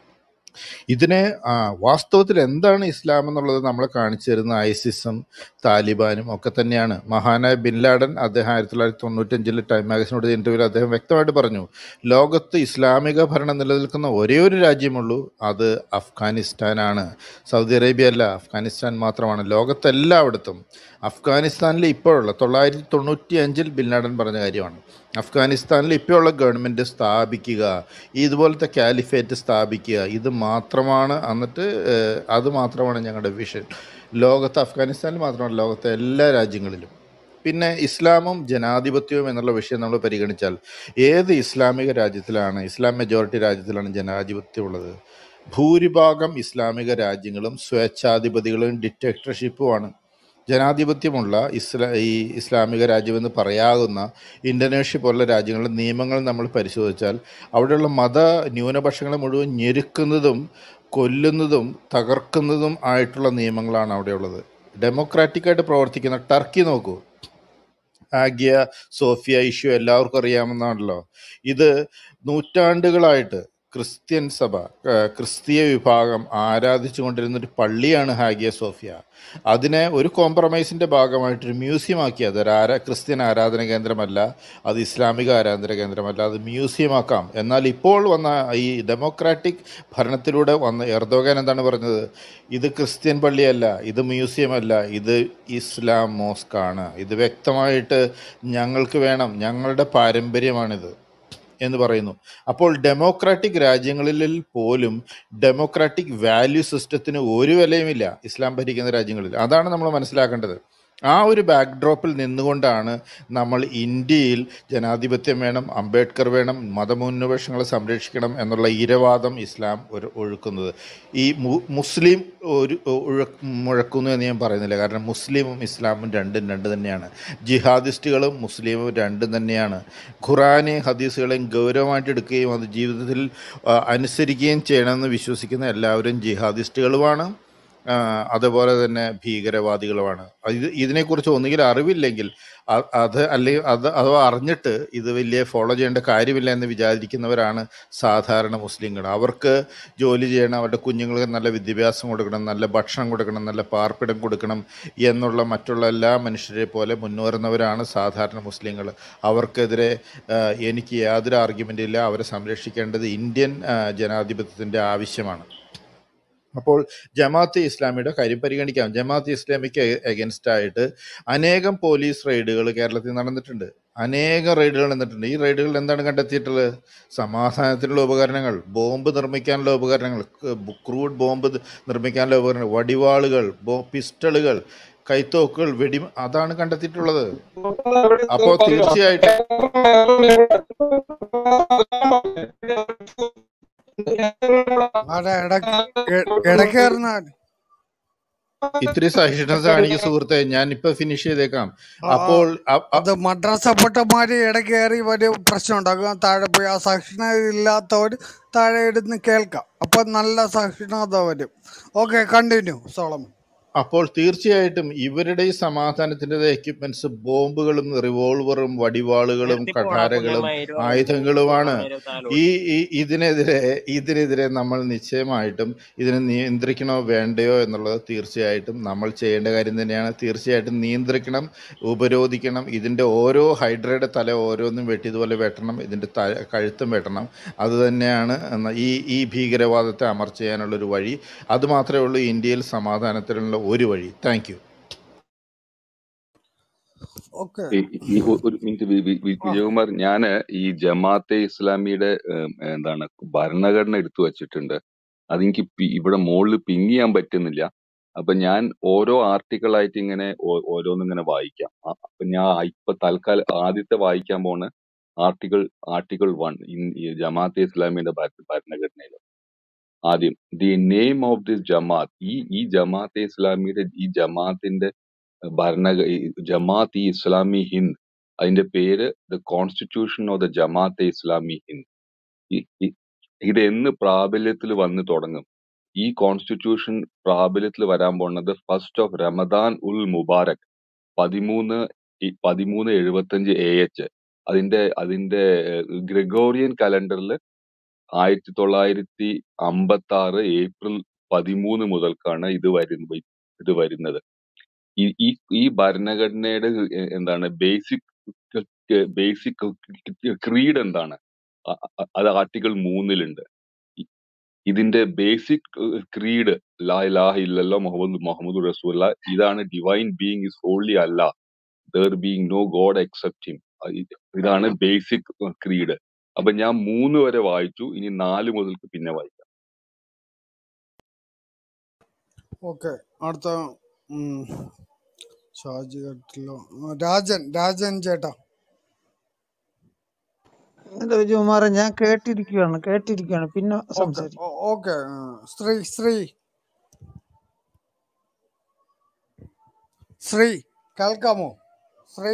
ഇതിനെ ആ, വാസ്തവത്തിൽ എന്താണ് ഇസ്ലാം എന്നുള്ളത് നമ്മളെ കാണിച്ചു തരുന്ന ഐസിസും താലിബാനും ഒക്കെ തന്നെയാണ് മഹാനായ ബിൻ ലാഡൻ അദ്ദേഹം ആയിരത്തി തൊള്ളായിരത്തി തൊണ്ണൂറ്റഞ്ചിൽ ടൈം മാഗസിനോട് ഇന്റർവ്യൂവിൽ അദ്ദേഹം വ്യക്തമായിട്ട് പറഞ്ഞു ലോകത്ത് ഇസ്ലാമിക ഭരണം നിലനിൽക്കുന്ന ഒരേ ഒരു രാജ്യമുള്ളൂ അത് അഫ്ഗാനിസ്ഥാനാണ് സൗദി അറേബ്യ അല്ല അഫ്ഗാനിസ്ഥാൻ മാത്രമാണ് ലോകത്തെല്ലായിടത്തും അഫ്ഗാനിസ്ഥാനിൽ ഇപ്പോഴുള്ള തൊള്ളായിരത്തി തൊണ്ണൂറ്റി അഞ്ചിൽ ബിൻ ലാഡൻ പറഞ്ഞ കാര്യമാണ് അഫ്ഗാനിസ്ഥാനിൽ ഇപ്പോഴുള്ള ഗവൺമെൻറ് സ്ഥാപിക്കുക ഇതുപോലത്തെ കാലിഫേറ്റ് സ്ഥാപിക്കുക ഇത് മാത്രമാണ് എന്നിട്ട് ഏഹ്, അത് മാത്രമാണ് ഞങ്ങളുടെ വിഷൻ ലോകത്ത് അഫ്ഗാനിസ്ഥാനിൽ മാത്രമല്ല ലോകത്തെ എല്ലാ രാജ്യങ്ങളിലും പിന്നെ ഇസ്ലാമും ജനാധിപത്യവും എന്നുള്ള വിഷയം നമ്മൾ പരിഗണിച്ചാൽ ഏത് ഇസ്ലാമിക രാജ്യത്തിലാണ് ഇസ്ലാം മെജോറിറ്റി രാജ്യത്തിലാണ് ജനാധിപത്യം ഉള്ളത് ഭൂരിഭാഗം ഇസ്ലാമിക രാജ്യങ്ങളും സ്വേച്ഛാധിപതികളും ഡിക്റ്റേറ്റർഷിപ്പുമാണ് ജനാധിപത്യമുള്ള ഇസ്ലാ ഈ ഇസ്ലാമിക രാജ്യമെന്ന് പറയാവുന്ന ഇന്തോനേഷ്യ പോലുള്ള രാജ്യങ്ങളുടെ നിയമങ്ങൾ നമ്മൾ പരിശോധിച്ചാൽ അവിടെയുള്ള മത ന്യൂനപക്ഷങ്ങളെ മുഴുവൻ ഞെരുക്കുന്നതും കൊല്ലുന്നതും തകർക്കുന്നതും ആയിട്ടുള്ള നിയമങ്ങളാണ് അവിടെയുള്ളത് ഡെമോക്രാറ്റിക്കായിട്ട് പ്രവർത്തിക്കുന്ന ടർക്കി നോക്കൂ ആഗ്യ സോഫിയ ഇഷ്യൂ എല്ലാവർക്കും അറിയാവുന്നതാണല്ലോ ഇത് നൂറ്റാണ്ടുകളായിട്ട് ക്രിസ്ത്യൻ സഭ ആ, ക്രിസ്തീയ വിഭാഗം ആരാധിച്ചു കൊണ്ടിരുന്ന ഒരു പള്ളിയാണ് ഹാഗിയ സോഫിയ അതിനെ ഒരു കോംപ്രമൈസിൻ്റെ ഭാഗമായിട്ടൊരു മ്യൂസിയം ആക്കി അത് ഒരു ആരാ ക്രിസ്ത്യൻ ആരാധന കേന്ദ്രമല്ല അത് ഇസ്ലാമിക ആരാധന കേന്ദ്രമല്ല അത് മ്യൂസിയം ആക്കാം എന്നാൽ ഇപ്പോൾ വന്ന ഈ ഡെമോക്രാറ്റിക് ഭരണത്തിലൂടെ വന്ന എർദോഗാൻ എന്താണ് പറഞ്ഞത് ഇത് ക്രിസ്ത്യൻ പള്ളിയല്ല ഇത് മ്യൂസിയം അല്ല ഇത് ഇസ്ലാം മോസ്കാണ് ഇത് വ്യക്തമായിട്ട് ഞങ്ങൾക്ക് വേണം ഞങ്ങളുടെ പാരമ്പര്യമാണിത് എന്ന് പറയുന്നു അപ്പോൾ ഡെമോക്രാറ്റിക് രാജ്യങ്ങളിൽ പോലും ഡെമോക്രാറ്റിക് വാല്യൂ സിസ്റ്റത്തിന് ഒരു വിലയുമില്ല ഇസ്ലാം ഭരിക്കുന്ന രാജ്യങ്ങളിൽ അതാണ് നമ്മൾ മനസ്സിലാക്കേണ്ടത് ആ ഒരു ബാക്ക്ഡ്രോപ്പിൽ നിന്നുകൊണ്ടാണ് നമ്മൾ ഇന്ത്യയിൽ ജനാധിപത്യം വേണം അംബേദ്കർ വേണം മതന്യൂനപക്ഷങ്ങളെ സംരക്ഷിക്കണം എന്നുള്ള ഇരവാദം ഇസ്ലാം ഒരു ഒഴുക്കുന്നത് ഈ മു- മുസ്ലിം ഒരു ഉഴ- മുഴക്കുന്നു എന്ന് ഞാൻ പറയുന്നില്ല കാരണം മുസ്ലിമും ഇസ്ലാമും രണ്ടും രണ്ട് തന്നെയാണ് ജിഹാദിസ്റ്റുകളും മുസ്ലിമും രണ്ടും തന്നെയാണ് ഖുറാനെയും ഹദീസുകളെയും ഗൗരവമായിട്ട് എടുക്കുകയും അത് ജീവിതത്തിൽ ആ, അനുസരിക്കുകയും ചെയ്യണമെന്ന് വിശ്വസിക്കുന്ന എല്ലാവരും ജിഹാദിസ്റ്റുകളുമാണ് ആ, അതുപോലെ തന്നെ ഭീകരവാദികളുമാണ് ഇത് ഇതിനെക്കുറിച്ച് ഒന്നുകിൽ അറിവില്ലെങ്കിൽ അ- അത് അല്ലെങ്കിൽ അത് അഥവാ അറിഞ്ഞിട്ട് ഇത് വലിയ ഫോളോ ചെയ്യേണ്ട കാര്യമില്ല എന്ന് വിചാരിക്കുന്നവരാണ് സാധാരണ മുസ്ലിങ്ങൾ അവർക്ക് ജോലി ചെയ്യണം അവരുടെ കുഞ്ഞുങ്ങൾക്ക് നല്ല വിദ്യാഭ്യാസം കൊടുക്കണം നല്ല ഭക്ഷണം കൊടുക്കണം നല്ല പാർപ്പിടം കൊടുക്കണം എന്നുള്ള മറ്റുള്ള എല്ലാ മനുഷ്യരെ പോലെ മുന്നേറുന്നവരാണ് സാധാരണ മുസ്ലിങ്ങൾ അവർക്കെതിരെ ആ, എനിക്ക് യാതൊരു ആർഗ്യുമെൻ്റ് ഇല്ല അവരെ സംരക്ഷിക്കേണ്ടത് ഇന്ത്യൻ ആ, ജനാധിപത്യത്തിൻ്റെ ആവശ്യമാണ് അപ്പോൾ ജമാഅത്തെ ഇസ്ലാമിയുടെ കാര്യം പരിഗണിക്കാം ജമാഅത്തെ ഇസ്ലാമിക്ക് എഗൻസ്റ്റ് ആയിട്ട് അനേകം പോലീസ് റെയ്ഡുകൾ കേരളത്തിൽ നടന്നിട്ടുണ്ട് അനേകം റെയ്ഡുകൾ നടന്നിട്ടുണ്ട് ഈ റെയ്ഡുകൾ എന്താണ് കണ്ടെത്തിയിട്ടുള്ളത് സമാധാനത്തിനുള്ള ഉപകരണങ്ങൾ ബോംബ് നിർമ്മിക്കാനുള്ള ഉപകരണങ്ങൾ ക്രൂഡ് ബോംബ് നിർമ്മിക്കാനുള്ള ഉപകരണങ്ങൾ വടിവാളുകൾ ബോ പിസ്റ്റളുകൾ കൈത്തോക്കുകൾ വെടി അതാണ് കണ്ടെത്തിയിട്ടുള്ളത് അപ്പോൾ തീർച്ചയായിട്ടും ആടെ ഇടക്ക് ഇടക്കേറുന്ന ഇത്തിരി സഹിഷ്ണുത കാണിക്കും സുഹൃത്തെ ഞാൻ ഇപ്പൊ ഫിനിഷ് ചെയ്തേക്കാം ആ, ആ, അപ്പോൾ അ- അ- അത് മദ്രസ പൊട്ടന്മാര് ഇടക്കേറി വലിയ പ്രശ്നം ഉണ്ടാക്കും താഴെ പോയി ആ സഹിഷ്ണുത ഇല്ലാത്തവർ താഴെ ഇരുന്ന് കേൾക്കാം അപ്പൊ നല്ല സഹിഷ്ണുത വരും ഓക്കെ കണ്ടിന്യൂ സോളമൻ അപ്പോൾ തീർച്ചയായിട്ടും ഇവരുടെ ഈ സമാധാനത്തിന്റെ എക്യുപ്മെന്റ്സ് ബോംബുകളും റിവോൾവറും വടിവാളുകളും നിർത്തിപ്പോടാ കഠാരകളും കുഞ്ഞമ്മ ഇരുപത് ആയുധങ്ങളുമാണ് ഇരുപത്തിനാല് ഈ ഈ ഇതിനെതിരെ ഇതിനെതിരെ നമ്മൾ നിശ്ചയമായിട്ടും ഇതിനെ നിയന്ത്രിക്കണോ വേണ്ടയോ എന്നുള്ളത് തീർച്ചയായിട്ടും നമ്മൾ ചെയ്യേണ്ട കാര്യം തന്നെയാണ് തീർച്ചയായിട്ടും നിയന്ത്രിക്കണം ഉപരോധിക്കണം ഇതിൻ്റെ ഓരോ ഹൈഡ്രയുടെ തല ഓരോന്നും വെട്ടി ഇതുപോലെ വെട്ടണം ഇതിൻ്റെ ത കഴുത്തും വെട്ടണം അത് തന്നെയാണ് എന്ന ഈ ഈ ഭീകരവാദത്തെ അമർച്ച ചെയ്യാനുള്ളൊരു വഴി അത് മാത്രമേ ഉള്ളൂ ഇന്ത്യയിൽ സമാധാനത്തിനുള്ള ഒരു വഴി താങ്ക് യു ഓക്കെ ഈ- ഈ ഒ- ഒരു മിനിറ്റ് വി- വി- വി- ആ വിജയകുമാർ ഞാന് ഈ ജമാഅത്തെ ഇസ്ലാമിയുടെ ഏം, എന്താണ് ഭരണഘടന എടുത്തു വച്ചിട്ടുണ്ട് അതെനിക്ക് പി- ഇവിടെ മുകളിൽ പിങ് ചെയ്യാൻ പറ്റുന്നില്ല അപ്പൊ ഞാൻ ഓരോ ആർട്ടിക്കിൾ ആയിട്ട് ഇങ്ങനെ ഓ- ഓരോന്നിങ്ങനെ വായിക്കാം ആ- അപ്പൊ ഞാൻ ഇപ്പൊ തൽക്കാലം ആദ്യത്തെ വായിക്കാൻ പോണ ആർട്ടിക്കിൾ ആർട്ടിക്കിൾ വൺ ജമാഅത്തെ ഇസ്ലാമിയുടെ ഭര- ഭരണഘടനയിൽ ആദ്യം the name of this Jamaat ഈ ഈ ജമാഅത്തെ ഇസ്ലാമിയുടെ ഈ ജമാഅത്തിന്റെ ഭരണ ഈ ജമാഅത്ത് ഈ ഇസ്ലാമി ഹിന്ദ് അതിന്റെ പേര് the constitution of the Jamaate Islami Hind ഈ- ഈ- ഇത് എന്ന് പ്രാബല്യത്തിൽ വന്ന് തുടങ്ങും ഈ കോൺസ്റ്റിറ്റ്യൂഷൻ പ്രാബല്യത്തിൽ വരാൻ പോണത് ഫസ്റ്റ് ഓഫ് റമദാൻ ഉൽ മുബാറക് പതിമൂന്ന് ഈ പതിമൂന്ന് എഴുപത്തഞ്ച് എ എച്ച് അതിന്റെ അതിന്റെ ഗ്രെഗോറിയൻ കലണ്ടറിൽ ആയിരത്തി തൊള്ളായിരത്തി അമ്പത്തി ആറ് ഏപ്രിൽ പതിമൂന്ന് മുതൽക്കാണ് ഇത് വരുന്നത് ഇത് വരുന്നത് ഈ ഈ ഈ ഭരണഘടനയുടെ എ- എന്താണ് ബേസിക് ബേസിക് ക്രീഡ് എന്താണ് അ- അ- അത് ആർട്ടിക്കിൾ മൂന്നിലുണ്ട് ഇ- ഇതിന്റെ ബേസിക് ക്രീഡ് ലാ ഇലാഹ ഇല്ലല്ലോ മുഹമ്മദ് മുഹമ്മദ് റസൂല്ല ഇതാണ് ഡിവൈൻ ബീങ് ഇസ് ഹോൾലി അല്ല there being no god except him ഇതാണ് ബേസിക് ക്രീഡ് അപ്പൊ ഞാൻ മൂന്ന് വരെ വായിച്ചു ഇനി നാല് മുതൽക്ക് പിന്നെ വായിക്കാം ഓക്കെ അടുത്ത ഉം. ഷാജി കട്ടിലോ ആ, രാജൻ രാജൻ ചേട്ടാ അല്ല വിജയകുമാറെ ഞാൻ കേട്ടിരിക്കുകയാണ് കേട്ടിരിക്കുകയാണ് പിന്നെ ഓക്കെ സംസാരിക്കും ഓക്കെ ശ്രീ ശ്രീ ശ്രീ കേൾക്കാമോ ശ്രീ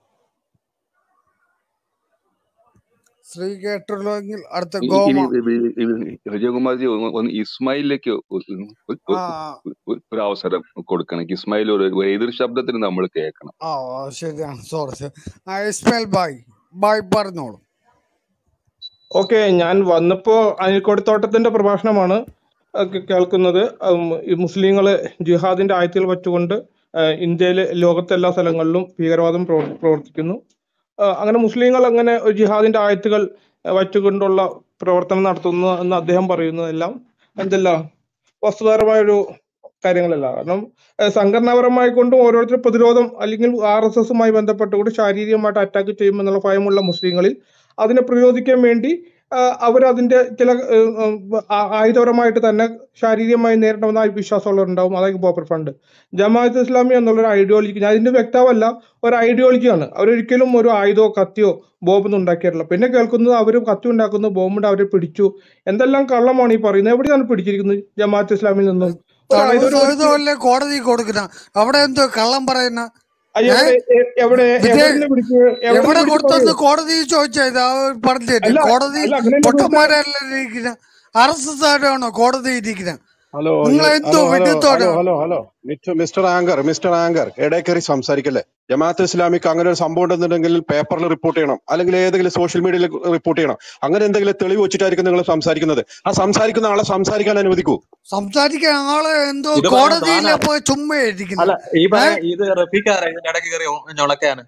ശ്രീ കേട്ടുള്ളെങ്കിൽ അടുത്ത ഇ- ഗോമ ഇനി വി- വി- വിജയകുമാർജി ഒന്ന് ഒന്ന് ഇസ്മായിലിലേക്ക് ഒ- ഒ- ആ ഒ- ഒ- ഒരു അവസരം കൊടുക്കണം ഇസ്മായിൽ ഒരു ഒരു എതിർ ശബ്ദത്തിന് നമ്മൾ കേൾക്കണം ആ ആ, ശരിയാണ് സോറി ആ ഇസ്മായിൽ ബായ് ബായ് പറഞ്ഞോളൂ ഓക്കെ ഞാൻ വന്നപ്പോ അനിൽക്കോടിത്തോട്ടത്തിന്റെ പ്രഭാഷണമാണ് അഹ് കേ- കേൾക്കുന്നത് ഉം, ഈ മുസ്ലിങ്ങള് ജിഹാദിന്റെ ആയത്തുകൾ വച്ചുകൊണ്ട് ആഹ് ഇന്ത്യയിലെ ലോകത്തെ എല്ലാ സ്ഥലങ്ങളിലും ഭീകരവാദം പ്രവർ- പ്രവർത്തിക്കുന്നു ആഹ് അങ്ങനെ മുസ്ലിങ്ങൾ അങ്ങനെ ഒരു ജിഹാദിന്റെ ആയത്തുകൾ ആഹ് വച്ചുകൊണ്ടുള്ള പ്രവർത്തനം നടത്തുന്നു എന്ന് അദ്ദേഹം പറയുന്നതെല്ലാം എന്തല്ല വസ്തുതാപരമായ ഒരു കാര്യങ്ങളല്ല കാരണം ഏഹ് സംഘടനാപരമായി കൊണ്ടും ഓരോരുത്തർ പ്രതിരോധം അല്ലെങ്കിൽ ആർ എസ് എസുമായി ബന്ധപ്പെട്ടുകൊണ്ട് ശാരീരികമായിട്ട് അറ്റാക്ക് ചെയ്യുമെന്നുള്ള ഭയമുള്ള മുസ്ലിങ്ങളിൽ അതിനെ പ്രതിരോധിക്കാൻ വേണ്ടി അവർ അതിന്റെ ചില ഏഹ്, ഉം, ആ- ആയുധപരമായിട്ട് തന്നെ ശാരീരികമായി നേരിടണമെന്ന വിശ്വാസമുള്ളവരുണ്ടാവും അതായത് പോപ്പർ ഫണ്ട് ജമാഅത്ത് ഇസ്ലാമി എന്നുള്ളൊരു ഐഡിയോളജി ഞാൻ അതിന്റെ വ്യക്താവല്ല ഒരു ഐഡിയോളജിയാണ് അവരൊരിക്കലും ഒരു ആയുധമോ കത്തിയോ ബോംബൊന്നും ഉണ്ടാക്കിയിട്ടില്ല പിന്നെ കേൾക്കുന്നത് അവർ കത്തി ഉണ്ടാക്കുന്നു ബോംബുണ്ട് അവരെ പിടിച്ചു എന്തെല്ലാം കള്ളമാണ് ഈ പറയുന്നത് എവിടെയാണ് പിടിച്ചിരിക്കുന്നത് ജമാഅത്ത് ഇസ്ലാമിൽ നിന്നും ഒരു തളിവ് ആയുധം ഒരു സഹിതമല്ലേ കോടതി കൊടുക്കുന്ന അവിടെ എന്തോ കള്ളം പറയുന്ന ആ, ഏ എവിടെ എ- എവിടെ വിജയ് എവിടെ പിടിച്ച് എവിടെ എവിടെ പിടിച്ച് കൊടുത്തെന്ന് പറയൂ കോടതി ചോദിച്ചത് പറഞ്ഞു തരും അല്ല കോടതി അല്ല അങ്ങനെയല്ല ചോദിച്ചത് പൊട്ടന്മാരല്ല ഇരിക്കുന്ന ആർ എസ് എസ് ആരാണോ കോടതി ഇരിക്കുന്നത് ഹലോ നിങ്ങൾ യു- എന്തോ ഹലോ ഹലോ ഹലോ വിഡിത്തോടാണ് hello hello mister mister anchor mister anchor ഇടയിൽ കയറി സംസാരിക്കല്ലേ ജമാഅത്ത് ഇസ്ലാമിക്ക് അങ്ങനെ ഒരു സംഭവം ഉണ്ടെന്നുണ്ടെങ്കിൽ പേപ്പറിൽ റിപ്പോർട്ട് ചെയ്യണം അല്ലെങ്കിൽ ഏതെങ്കിലും സോഷ്യൽ മീഡിയയിൽ റിപ്പോർട്ട് ചെയ്യണം അങ്ങനെ എന്തെങ്കിലും തെളിവ് വെച്ചിട്ടായിരിക്കും നിങ്ങൾ സംസാരിക്കുന്നത് ആ സംസാരിക്കുന്ന ആളെ സംസാരിക്കാൻ അനുവദിക്കൂ സംസാരിക്കാൻ ആള് എന്തോ ഇത് പറയാൻ കോടതിയിലെ താനാ പോയി ചുമ്മാ ഇരിക്കുന്ന അല്ല ഈ ഏ പറയാൻ ഇത് റഫീഖാരാ ഇതിന്റെ ഇടയ്ക്ക് കയറി ഞൊളക്കാന്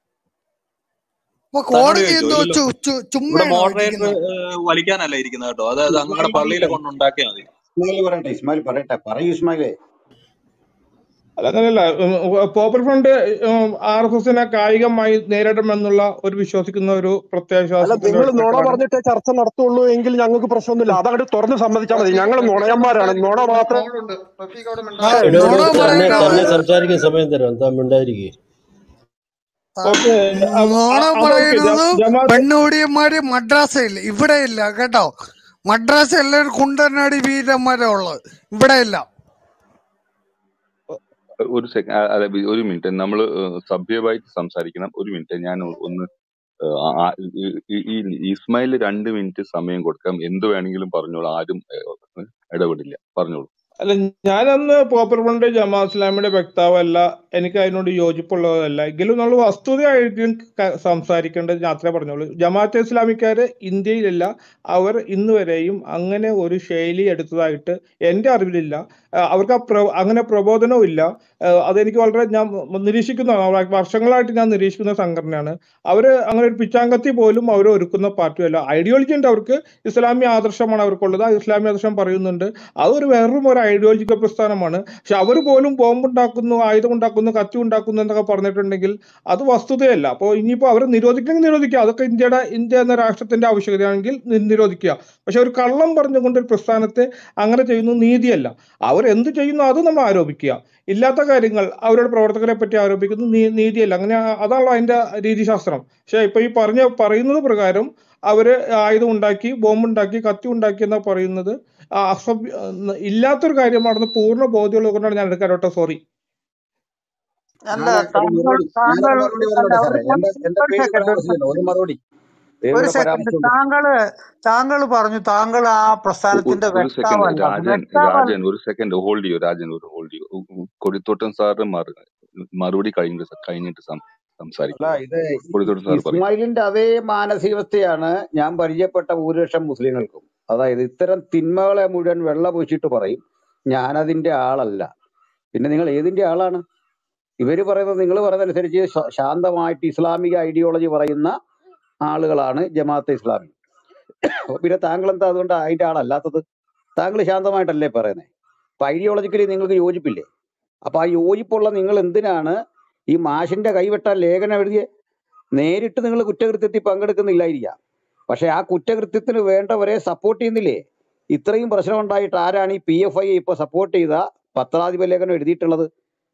ഇപ്പൊ തന്നോട് കോടതി ചോദിച്ചോ എന്തോ ഇല്ലല്ലോ ചു- ചു- ഇവിടെ ചുമ്മയാണോ മോഡറേറ്റർ ഇരിക്കുന്നത് വലിക്കാനല്ല ഇരിക്കുന്നത് കേട്ടോ അതായത് അങ്ങയുടെ ഇസ്മായിൽ പള്ളിയിൽ പറയട്ടെ കൊണ്ടുണ്ടാക്കിയാൽ മതി ഇസ്മായിൽ പറയട്ടെ ഇസ്മായിൽ പറയട്ടെ പറയൂ ഇസ്മായിലേ അല്ല അങ്ങനെയല്ല ഉം, പോപ്പുലർ ഫ്രണ്ട് ആർ എസ് എസിനെ കായികമായി നേരിടുമെന്നുള്ള ഒരു വിശ്വസിക്കുന്ന ഒരു അല്ല പ്രത്യയവിശ്വാസത്തിന്റെ നിങ്ങൾ നുണ വ്യക്തികളാണ് പറഞ്ഞിട്ടേ ചർച്ച നടത്തുള്ളൂ എങ്കിൽ ഞങ്ങൾക്ക് പ്രശ്നമൊന്നുമില്ല അതങ്ങോട്ട് തുറന്ന് സമ്മതിച്ചാൽ മതി റഫീഖ് ഞങ്ങൾ റഫീഖ് നുണയന്മാരാണ് സംസാരിക്കും നുണ ഒരു മാത്രം കോളുണ്ട് റഫീഖ് അവിടെ ആ മിണ്ടാതിരിക്കും എടോ നുണ എടോ തന്നെ പറയുന്നത് തന്നെ സംസാരിക്കാൻ സമയം തരാം താൻ മിണ്ടായിരിക്കേ ഓക്കെ നുണ അതൊക്കെ പറയുന്നത് ജമാഅത്ത് പെണ്ണുപിടിയന്മാര് മദ്രാസയിൽ ഇവിടെ ഇല്ല കേട്ടോ മദ്രാസ എല്ലാവരും കുണ്ടനാടി വീരന്മാരാ ഉള്ളത് ഇവിടെ ഇല്ല ഒരു സെക്കൻഡ് അല്ല വി- ഒരു മിനിറ്റ് നമ്മൾ സഭ്യമായിട്ട് സംസാരിക്കണം ഒരു മിനിറ്റ് ഞാൻ ഒ- ഒന്ന് ഏഹ്, ആ- ആ- ഈ ഈ- ഈ ഇസ്മായിൽ രണ്ട് മിനിറ്റ് സമയം കൊടുക്കാം എന്ത് വേണമെങ്കിലും പറഞ്ഞോളൂ ആരും ഏഹ്, ഇടപെടില്ല പറഞ്ഞോളൂ അല്ല ഞാനന്ന് പോപ്പുലർ ഫ്രണ്ട് ജമാ ഇസ്ലാമിയുടെ വ്യക്താവല്ല എനിക്ക് അതിനോട് യോജിപ്പുള്ളതല്ല എങ്കിലും നമ്മൾ വസ്തുതയായിട്ടും ക- സംസാരിക്കേണ്ടത് ഞാൻ അത്രേ പറഞ്ഞോളൂ ജമാഅത്തെ ഇസ്ലാമിക്കാര് ഇന്ത്യയിലല്ല അവർ ഇന്ന് വരെയും അങ്ങനെ ഒരു ശൈലി എടുത്തതായിട്ട് എൻ്റെ അറിവിലില്ല ആ, അവർക്ക് ആ പ്ര അങ്ങനെ പ്രബോധനവും ഇല്ല ആ, അതെനിക്ക് വളരെ ഞാൻ നിരീക്ഷിക്കുന്നതാണ് അവ- വർഷങ്ങളായിട്ട് ഞാൻ നിരീക്ഷിക്കുന്ന സംഘടനയാണ് അവര് അങ്ങനെ ഒരു പിച്ചാങ്കത്തി പോലും അവർ ഒരുക്കുന്ന പാർട്ടിയല്ല ഐഡിയോളജി ഉണ്ട് അവർക്ക് ഇസ്ലാമിക ആദർശമാണ് അവർക്കുള്ളത് ആ ഇസ്ലാമിക ആദർശം പറയുന്നുണ്ട് അതൊരു വെറും ഒരു ഐഡിയോളജിക്കൽ പ്രസ്ഥാനമാണ് പക്ഷെ അവർ പോലും ബോംബ് ഉണ്ടാക്കുന്നു ആയുധം ഉണ്ടാക്കുന്നു കത്തി ഉണ്ടാക്കുന്നു എന്നൊക്കെ പറഞ്ഞിട്ടുണ്ടെങ്കിൽ അത് വസ്തുതയല്ല അപ്പോൾ ഇനിയിപ്പോൾ അവർ നിരോധിക്കണമെങ്കിൽ നിരോധിക്കുക അതൊക്കെ ഇന്ത്യയുടെ ഇന്ത്യ എന്ന രാഷ്ട്രത്തിന്റെ ആവശ്യകതയാണെങ്കിൽ നി- നിരോധിക്കുക പക്ഷെ ഒരു കള്ളം പറഞ്ഞുകൊണ്ട് ഒരു പ്രസ്ഥാനത്തെ അങ്ങനെ ചെയ്യുന്നു നീതിയല്ല അവർ എന്ത് ചെയ്യുന്നു അത് നമ്മൾ ആരോപിക്കുക ഇല്ലാത്ത കാര്യങ്ങൾ അവരുടെ പ്രവർത്തകരെ പറ്റി ആരോപിക്കുന്നു നീ- നീതിയല്ല അങ്ങനെ ആ- അതാണല്ലോ അതിന്റെ രീതിശാസ്ത്രം പക്ഷെ ഇപ്പൊ ഈ പറഞ്ഞ പറയുന്നത് പ്രകാരം അവര് ആയുധം ഉണ്ടാക്കി ബോംബ് ഉണ്ടാക്കി കത്തി ഉണ്ടാക്കി എന്നാ പറയുന്നത് ആ അസഭ്യ ഇല്ലാത്തൊരു കാര്യമാണെന്ന് പൂർണ്ണ ബോധ്യമുള്ളത് കൊണ്ടാണ് ഞാൻ എടുക്കാൻ കേട്ടോ സോറി അല്ല ഞാൻ ഒരു താങ്കൾ മറുപടി ഞാനൊരു താങ്കൾ മറുപടി അല്ല പറഞ്ഞോട്ടെ ഒരു സാറേ എന്റെ എന്റെ ഒരു പേര് സെക്കൻഡ് ഒരു പരാമർശിച്ചല്ലോ ഒരു മറുപടി ഒരു പേരുടെ സെക്കൻഡ് പരാമർശമുണ്ട് താങ്കള് താങ്കൾ പറഞ്ഞു താങ്കൾ ആ ഒ- ഒ- പ്രസ്ഥാനത്തിന്റെ ഒരു സെക്കൻഡ് വ്യക്താവല്ല രാജൻ വ്യക്താവല്ല രാജൻ ഒരു സെക്കൻഡ് ഹോൾഡ് ചെയ്യൂ രാജൻ ഒരു ഹോൾഡ് ചെയ്യൂ ഉ- ഉ- കൊടിത്തോട്ടൻ സാറിന് മറു മറുപടി കഴിഞ്ഞിട്ട് സ- കഴിഞ്ഞിട്ട് സം- അല്ല സംസാരിക്കുക ഇത് കൊടിത്തോട്ടൻ സാർ പറയും ഇസ്മായിലിന്റെ അതേ മാനസികാവസ്ഥയാണ് ഞാൻ പരിചയപ്പെട്ട ഭൂരിപക്ഷം മുസ്ലിങ്ങൾക്കും അതായത് ഇത്തരം തിന്മകളെ മുഴുവൻ വെള്ള പൂശിയിട്ട് പറയും ഞാനതിന്റെ ആളല്ല പിന്നെ നിങ്ങൾ ഏതിന്റെ ആളാണ് ഇവര് പറയുന്നത് നിങ്ങൾ പറയുന്നതനുസരിച്ച് ശ- ശാന്തമായിട്ട് ഇസ്ലാമിക ഐഡിയോളജി പറയുന്ന ആളുകളാണ് ജമാഅത്തെ ഇസ്ലാമി അപ്പൊ പിന്നെ താങ്കൾ എന്താ അതുകൊണ്ട് അതിന്റെ ആളല്ലാത്തത് താങ്കൾ ശാന്തമായിട്ടല്ലേ പറയുന്നത് അപ്പൊ ഐഡിയോളജിക്കലി നിങ്ങൾക്ക് യോജിപ്പില്ലേ അപ്പൊ ആ യോജിപ്പുള്ള നിങ്ങൾ എന്തിനാണ് ഈ മാഷിന്റെ കൈവെട്ടാൻ ലേഖനം എഴുതിയേ നേരിട്ട് നിങ്ങൾ കുറ്റകൃത്യത്തിൽ പങ്കെടുക്കുന്നില്ലായിരിക്കാം പക്ഷെ ആ കുറ്റകൃത്യത്തിന് വേണ്ടവരെ സപ്പോർട്ട് ചെയ്യുന്നില്ലേ ഇത്രയും പ്രശ്നം ഉണ്ടായിട്ട് ആരാണ് ഈ പി എഫ് ഐ ഇപ്പൊ സപ്പോർട്ട് ചെയ്ത പത്രാധിപ ലേഖനം എഴുതിയിട്ടുള്ളത്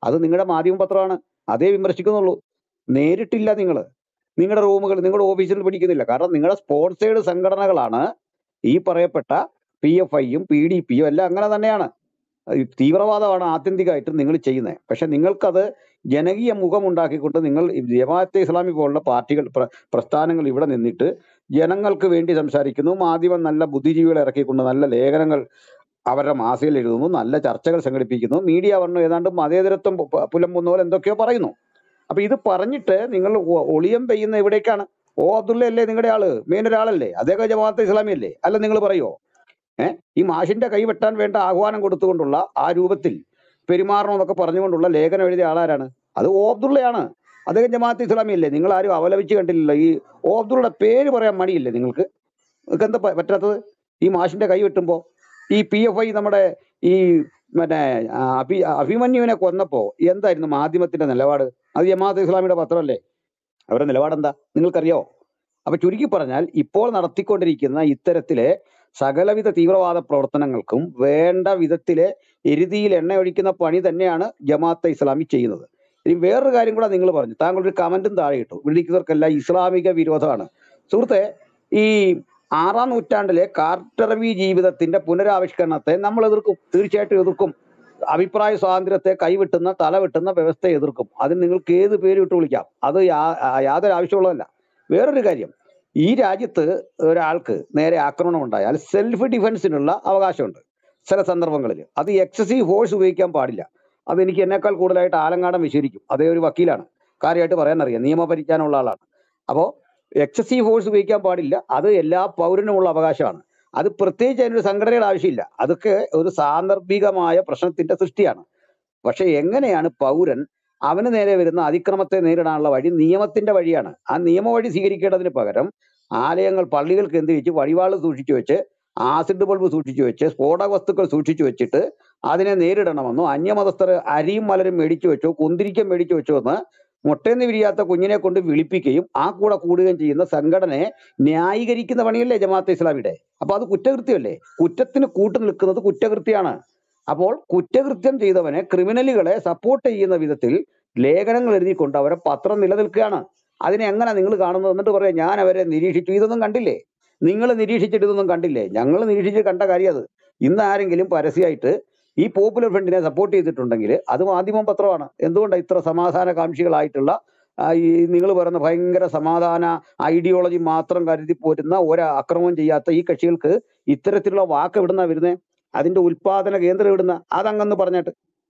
അത് നിങ്ങളുടെ മാധ്യമ പത്രമാണ് അതേ വിമർശിക്കുന്നുള്ളൂ നേരിട്ടില്ല നിങ്ങൾ നിങ്ങളുടെ റൂമുകൾ നിങ്ങളുടെ ഓഫീസിൽ പിടിക്കുന്നില്ല കാരണം നിങ്ങളുടെ സ്പോൺസേഡ് സംഘടനകളാണ് ഈ പറയപ്പെട്ട പി എഫ് ഐയും പി ഡി പിയും എല്ലാം അങ്ങനെ തന്നെയാണ് ഈ തീവ്രവാദമാണ് ആത്യന്തികമായിട്ട് നിങ്ങൾ ചെയ്യുന്നത് പക്ഷെ നിങ്ങൾക്കത് ജനകീയ മുഖം ഉണ്ടാക്കിക്കൊണ്ട് നിങ്ങൾ ഈ ജമാഅത്തെ ഇസ്ലാമി പോലുള്ള പാർട്ടികൾ പ്ര- പ്രസ്ഥാനങ്ങൾ ഇവിടെ നിന്നിട്ട് ജനങ്ങൾക്ക് വേണ്ടി സംസാരിക്കുന്നു മാധ്യമം നല്ല ബുദ്ധിജീവികളെ ഇറക്കിക്കൊണ്ട് നല്ല ലേഖനങ്ങൾ അവരുടെ മാസികയിൽ എഴുതുന്നു നല്ല ചർച്ചകൾ സംഘടിപ്പിക്കുന്നു മീഡിയ പറഞ്ഞു ഏതാണ്ട് മതേതരത്വം പു- പു- പുലമ്പുന്ന പോലെ എന്തൊക്കെയോ പറയുന്നു അപ്പൊ ഇത് പറഞ്ഞിട്ട് നിങ്ങൾ ഒ- ഒളിയം പെയ്യുന്ന എവിടേക്കാണ് ഓ അബ്ദുള്ള അല്ലേ നിങ്ങളുടെ ആള് മെയിൻ ഒരാളല്ലേ അദ്ദേഹം ജമാഅത്തെ ഇസ്ലാമി അല്ലേ അല്ല നിങ്ങൾ പറയുമോ ഏഹ് ഈ മാഷിന്റെ കൈ വെട്ടാൻ വേണ്ട ആഹ്വാനം കൊടുത്തുകൊണ്ടുള്ള ആ രൂപത്തിൽ പെരുമാറണമെന്നൊക്കെ പറഞ്ഞുകൊണ്ടുള്ള ലേഖനം എഴുതിയ ആളാരാണ് അത് ഓ അബ്ദുള്ളയാണ് അദ്ദേഹം ജമാഅത്ത് ഇസ്ലാമി അല്ലേ നിങ്ങൾ ആരും അവലപിച്ച് കണ്ടില്ലല്ലോ ഈ ഓ അബ്ദുള്ളയുടെ പേര് പറയാൻ മടിയില്ലേ നിങ്ങൾക്ക് നിങ്ങൾക്ക് എന്താ പ- പറ്റാത്തത് ഈ മാഷിന്റെ കൈ വെട്ടുമ്പോ ഈ പി എഫ് ഐ നമ്മുടെ ഈ മറ്റേ ആ, അഭി അഭിമന്യുവിനെ കൊന്നപ്പോ എന്തായിരുന്നു മാധ്യമത്തിന്റെ നിലപാട് അത് ജമാഅത്ത് ഇസ്ലാമിയുടെ പത്രമല്ലേ അവരുടെ നിലപാടെന്താ നിങ്ങൾക്കറിയോ അപ്പൊ ചുരുക്കി പറഞ്ഞാൽ ഇപ്പോൾ നടത്തിക്കൊണ്ടിരിക്കുന്ന ഇത്തരത്തിലെ സകലവിധ തീവ്രവാദ പ്രവർത്തനങ്ങൾക്കും വേണ്ട വിധത്തിലെ എരുതിയിൽ എണ്ണ ഒഴിക്കുന്ന പണി തന്നെയാണ് ജമാഅത്തെ ഇസ്ലാമി ചെയ്യുന്നത് ഇനി വേറൊരു കാര്യം കൂടെ നിങ്ങൾ പറഞ്ഞു താങ്കൾ ഒരു കമന്റും താഴെ ഇട്ടു വിളിക്കുന്നവർക്കെല്ലാം ഇസ്ലാമിക വിരോധമാണ് സുഹൃത്തെ ഈ ആറാം നൂറ്റാണ്ടിലെ കാർട്ടറവി ജീവിതത്തിന്റെ പുനരാവിഷ്കരണത്തെ നമ്മൾ എതിർക്കും തീർച്ചയായിട്ടും എതിർക്കും അഭിപ്രായ സ്വാതന്ത്ര്യത്തെ കൈവിട്ടുന്ന തലവെട്ടുന്ന വ്യവസ്ഥയെ എതിർക്കും അതിന് നിങ്ങൾക്ക് ഏത് പേര് ഇട്ട് വിളിക്കാം അത് യാ- ആ- യാതൊരു ആവശ്യമുള്ളതല്ല വേറൊരു കാര്യം ഈ രാജ്യത്ത് ഒരാൾക്ക് നേരെ ആക്രമണം ഉണ്ടായാൽ സെൽഫ് ഡിഫൻസിനുള്ള അവകാശമുണ്ട് ചില സന്ദർഭങ്ങളിൽ അത് എക്സസീവ് ഫോഴ്സ് ഉപയോഗിക്കാൻ പാടില്ല അത് എനിക്ക് എന്നെക്കാൾ കൂടുതലായിട്ട് ആലങ്കാടം വിശേഷിക്കും അതേ ഒരു വക്കീലാണ് കാര്യമായിട്ട് പറയാൻ അറിയാം നിയമപരിജ്ഞാനമുള്ള ആളാണ് അപ്പോൾ എക്സസീവ് ഫോഴ്സ് ഉപയോഗിക്കാൻ പാടില്ല അത് എല്ലാ പൗരനുമുള്ള അവകാശമാണ് അത് പ്രത്യേകിച്ച് അതിനൊരു സംഘടനയുടെ ആവശ്യമില്ല അതൊക്കെ ഒരു സാന്ദർഭികമായ പ്രശ്നത്തിന്റെ സൃഷ്ടിയാണ് പക്ഷെ എങ്ങനെയാണ് പൗരൻ അവന് നേരെ വരുന്ന അതിക്രമത്തെ നേരിടാനുള്ള വഴി നിയമത്തിന്റെ വഴിയാണ് ആ നിയമവഴി സ്വീകരിക്കേണ്ടതിന് പകരം ആലയങ്ങൾ പള്ളികൾ കേന്ദ്രീകരിച്ച് വഴിവാള് സൂക്ഷിച്ചു വെച്ച് ആസിഡ് ബൾബ് സൂക്ഷിച്ചു വെച്ച് സ്ഫോടക വസ്തുക്കൾ സൂക്ഷിച്ചു വെച്ചിട്ട് അതിനെ നേരിടണമെന്നോ അന്യമതസ്ഥർ അരിയും മലരും മേടിച്ചു വെച്ചോ കുന്തിരിക്കം മേടിച്ചു വെച്ചോ എന്ന് മുട്ടേന്ന് വിരിയാത്ത കുഞ്ഞിനെ കൊണ്ട് വിളിപ്പിക്കുകയും ആ കൂടെ കൂടുകയും ചെയ്യുന്ന സംഘടനയെ ന്യായീകരിക്കുന്ന പണിയല്ലേ ജമാഅത്തെ ഇസ്ലാമിയുടെ അപ്പൊ അത് കുറ്റകൃത്യമല്ലേ കുറ്റത്തിന് കൂട്ടു നിൽക്കുന്നത് കുറ്റകൃത്യമാണ് അപ്പോൾ കുറ്റകൃത്യം ചെയ്തവനെ ക്രിമിനലുകളെ സപ്പോർട്ട് ചെയ്യുന്ന വിധത്തിൽ ലേഖനങ്ങൾ എഴുതിക്കൊണ്ട് അവരെ പത്രം നിലനിൽക്കുകയാണ് അതിനെ എങ്ങനെ നിങ്ങൾ കാണുന്നത് എന്നിട്ട് പറയാം ഞാൻ അവരെ നിരീക്ഷിച്ചു ഇതൊന്നും കണ്ടില്ലേ നിങ്ങൾ നിരീക്ഷിച്ചിട്ട് ഇതൊന്നും കണ്ടില്ലേ ഞങ്ങൾ നിരീക്ഷിച്ച് കണ്ട കാര്യം അത് ഇന്ന് ആരെങ്കിലും പരസ്യമായിട്ട് ഈ പോപ്പുലർ ഫ്രണ്ടിനെ സപ്പോർട്ട് ചെയ്തിട്ടുണ്ടെങ്കിൽ അത് മാധ്യമം പത്രമാണ് എന്തുകൊണ്ടാണ് ഇത്ര സമാധാന കാംക്ഷികളായിട്ടുള്ള ആ, ഈ നിങ്ങൾ പറയുന്ന ഭയങ്കര സമാധാന ഐഡിയോളജി മാത്രം കരുതി പോരുന്ന ഒരു അക്രമം ചെയ്യാത്ത ഈ കക്ഷികൾക്ക് ഇത്തരത്തിലുള്ള വാക്ക് എവിടുന്നാ വരുന്നത് അതിന്റെ ഉൽപാദന കേന്ദ്രം എവിടുന്ന അതങ്ങന്ന് പറഞ്ഞിട്ട്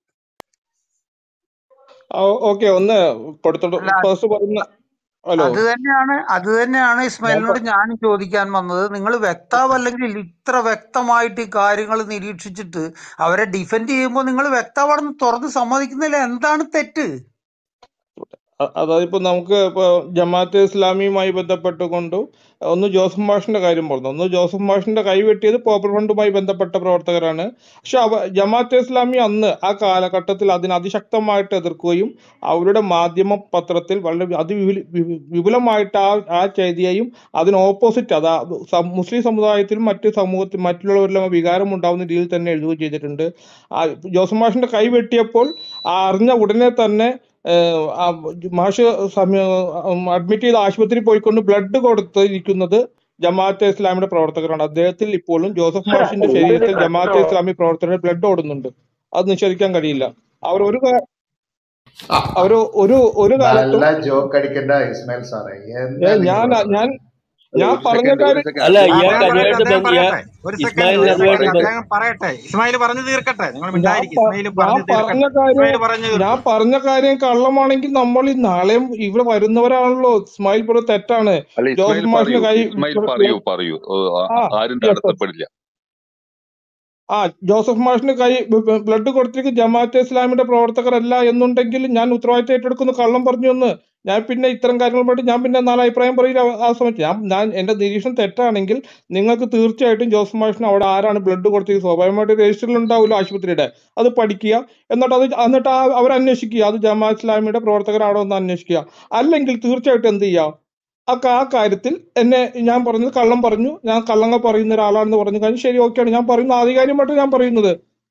ഓക്കെ ഒന്ന് കൊടുത്തോട്ട് അല്ല ഫസ്റ്റ് പറഞ്ഞ ഹലോ അത് തന്നെയാണ് അത് തന്നെയാണ് ഞാൻ ഇസ്മായിലിനോട് പ- ഞാൻ ചോദിക്കാൻ വന്നത് നിങ്ങൾ വ്യക്താവല്ലെങ്കിൽ ഇത്ര വ്യക്തമായിട്ട് ഈ കാര്യങ്ങൾ നിരീക്ഷിച്ചിട്ട് അവരെ ഡിഫെൻഡ് ചെയ്യുമ്പോൾ നിങ്ങൾ വ്യക്താവാണെന്ന് തുറന്ന് സമ്മതിക്കുന്നില്ല എന്താണ് തെറ്റ് അ- അതായത് ഇപ്പൊ നമുക്ക് ഇപ്പൊ ജമാഅത്തെ ഇസ്ലാമിയുമായി ബന്ധപ്പെട്ടുകൊണ്ട് ഒന്ന് ജോസഫ് മാഷിന്റെ കാര്യം പറഞ്ഞു ഒന്ന് ജോസഫ് മാഷിന്റെ കൈവെട്ടിയത് പോപ്പുലർ ഫ്രണ്ടുമായി ബന്ധപ്പെട്ട പ്രവർത്തകരാണ് പക്ഷെ അവ ജമാഅത്തെ ഇസ്ലാമി അന്ന് ആ കാലഘട്ടത്തിൽ അതിനെ അതിശക്തമായിട്ട് എതിർക്കുകയും അവരുടെ മാധ്യമ പത്രത്തിൽ വളരെ അതിവിപുല വിപു- വിപുലമായിട്ട് ആ ആ ചെയ്തിയെയും അതിന് ഓപ്പോസിറ്റ് അതാ സം- മുസ്ലിം സമുദായത്തിലും മറ്റ് സമൂഹത്തിൽ മറ്റുള്ളവരിലും വികാരം ഉണ്ടാവുന്ന രീതിയിൽ തന്നെ എഴുതുകയും ചെയ്തിട്ടുണ്ട് ആ ജോസഫ് മാഷിന്റെ കൈ വെട്ടിയപ്പോൾ ആ അറിഞ്ഞ ഉടനെ തന്നെ ഏഹ് ആ മാഷ് അഡ്മിറ്റ് ചെയ്ത് ആശുപത്രിയിൽ പോയിക്കൊണ്ട് ബ്ലഡ് കൊടുത്തിരിക്കുന്നത് ജമാഅത്തെ ഇസ്ലാമിയുടെ പ്രവർത്തകരാണ് അദ്ദേഹത്തിൽ ഇപ്പോഴും ജോസഫ് മാഷിന്റെ ശരീരത്തിൽ ജമാഅത്തെ ഇസ്ലാമി പ്രവർത്തകരുടെ ബ്ലഡ് ഓടുന്നുണ്ട് അത് നിഷേധിക്കാൻ കഴിയില്ല അവർ ഒരു കാ- ആ, അവർ ഒരു ഒരു കാലത്തും നല്ല ജോക്ക് അടിക്കണ്ട ഇസ്മായിൽ സാറേ ഏ, എന്താ നിങ്ങൾ ഞാൻ പറയുന്നത് ഞാൻ അല്ല ഞാൻ ഒരു പറഞ്ഞ സെക്കൻഡ് ഒരു കാര്യം സെക്കൻഡ് അല്ല അദ്ദേഹം ഇയാൾക്ക് അദ്ദേഹം പറയട്ടെ അതുമായിട്ട് അദ്ദേഹം ബന്ധ- ഇയാ- പറയട്ടെ ഒരു സെക്കൻഡ് ഇസ്മായിലിന് ഒരു അതുമായിട്ട് സെക്കൻഡ് ബന്ധ- അദ്ദേഹം പറയട്ടെ ഇസ്മായിൽ പറഞ്ഞു തീർക്കട്ടെ നിങ്ങൾ ഞാൻ മിണ്ടായിരിക്കും പ- ഇസ്മായിൽ ഞാൻ പറഞ്ഞു പറഞ്ഞ തീർക്കട്ടെ കാര്യം ഇസ്മായിൽ പറഞ്ഞു ഞാൻ തീർക്കും പറഞ്ഞ കാര്യം കള്ളമാണെങ്കിൽ നമ്മൾ ഈ നാളെയും ഇവിടെ വരുന്നവരാണല്ലോ ഇസ്മായിൽ ബ്രോ തെറ്റാണ് അല്ല ഇസ്മായിൽ ജോസഫ് മാഷിന്റെ പറയൂ കൈ ഇസ്മായിൽ പറയൂ പറയൂ ഓ, ആ- ആ ആരും യെസ് തടസ്സപ്പെടില്ല ആ ജോസഫ് മാഷിന് കൈ ബ്ലഡ് കൊടുത്തിരിക്കുന്ന ജമാഅത്തെ ഇസ്ലാമിന്റെ പ്രവർത്തകരല്ല എന്നുണ്ടെങ്കിൽ ഞാൻ ഉത്തരവാദിത്തം ഏറ്റെടുക്കുന്ന കള്ളം പറഞ്ഞു എന്ന് ഞാൻ പിന്നെ ഇത്തരം കാര്യങ്ങൾ പറ്റി ഞാൻ പിന്നെ നാളെ അഭിപ്രായം പറയില്ല ആ ആ സമയത്ത് ഞാൻ ഞാൻ എന്റെ നിരീക്ഷണം തെറ്റാണെങ്കിൽ നിങ്ങൾക്ക് തീർച്ചയായിട്ടും ജോസഫ് മാഷിന് അവിടെ ആരാണ് ബ്ലഡ് കൊടുത്തത് സ്വാഭാവികമായിട്ട് രജിസ്റ്ററിൽ ഉണ്ടാവുമല്ലോ ആശുപത്രിയുടെ അത് പഠിക്കുക എന്നിട്ട് അത് എന്നിട്ട് ആ അവർ അന്വേഷിക്കുക അത് ജമാഅത്ത് ഇസ്ലാമിയുടെ പ്രവർത്തകരാണോ എന്ന് അന്വേഷിക്കുക അല്ലെങ്കിൽ തീർച്ചയായിട്ടും എന്ത് ചെയ്യുക ആ കാ- ആ കാര്യത്തിൽ എന്നെ ഞാൻ പറഞ്ഞത് കള്ളം പറഞ്ഞു ഞാൻ കള്ളങ്ങൾ പറയുന്ന ഒരാളാണെന്ന് പറഞ്ഞു കഴിഞ്ഞാൽ ശരി ഓക്കെയാണ് ഞാൻ പറയുന്ന ആധികാരികമായിട്ട് ഞാൻ പറയുന്നത്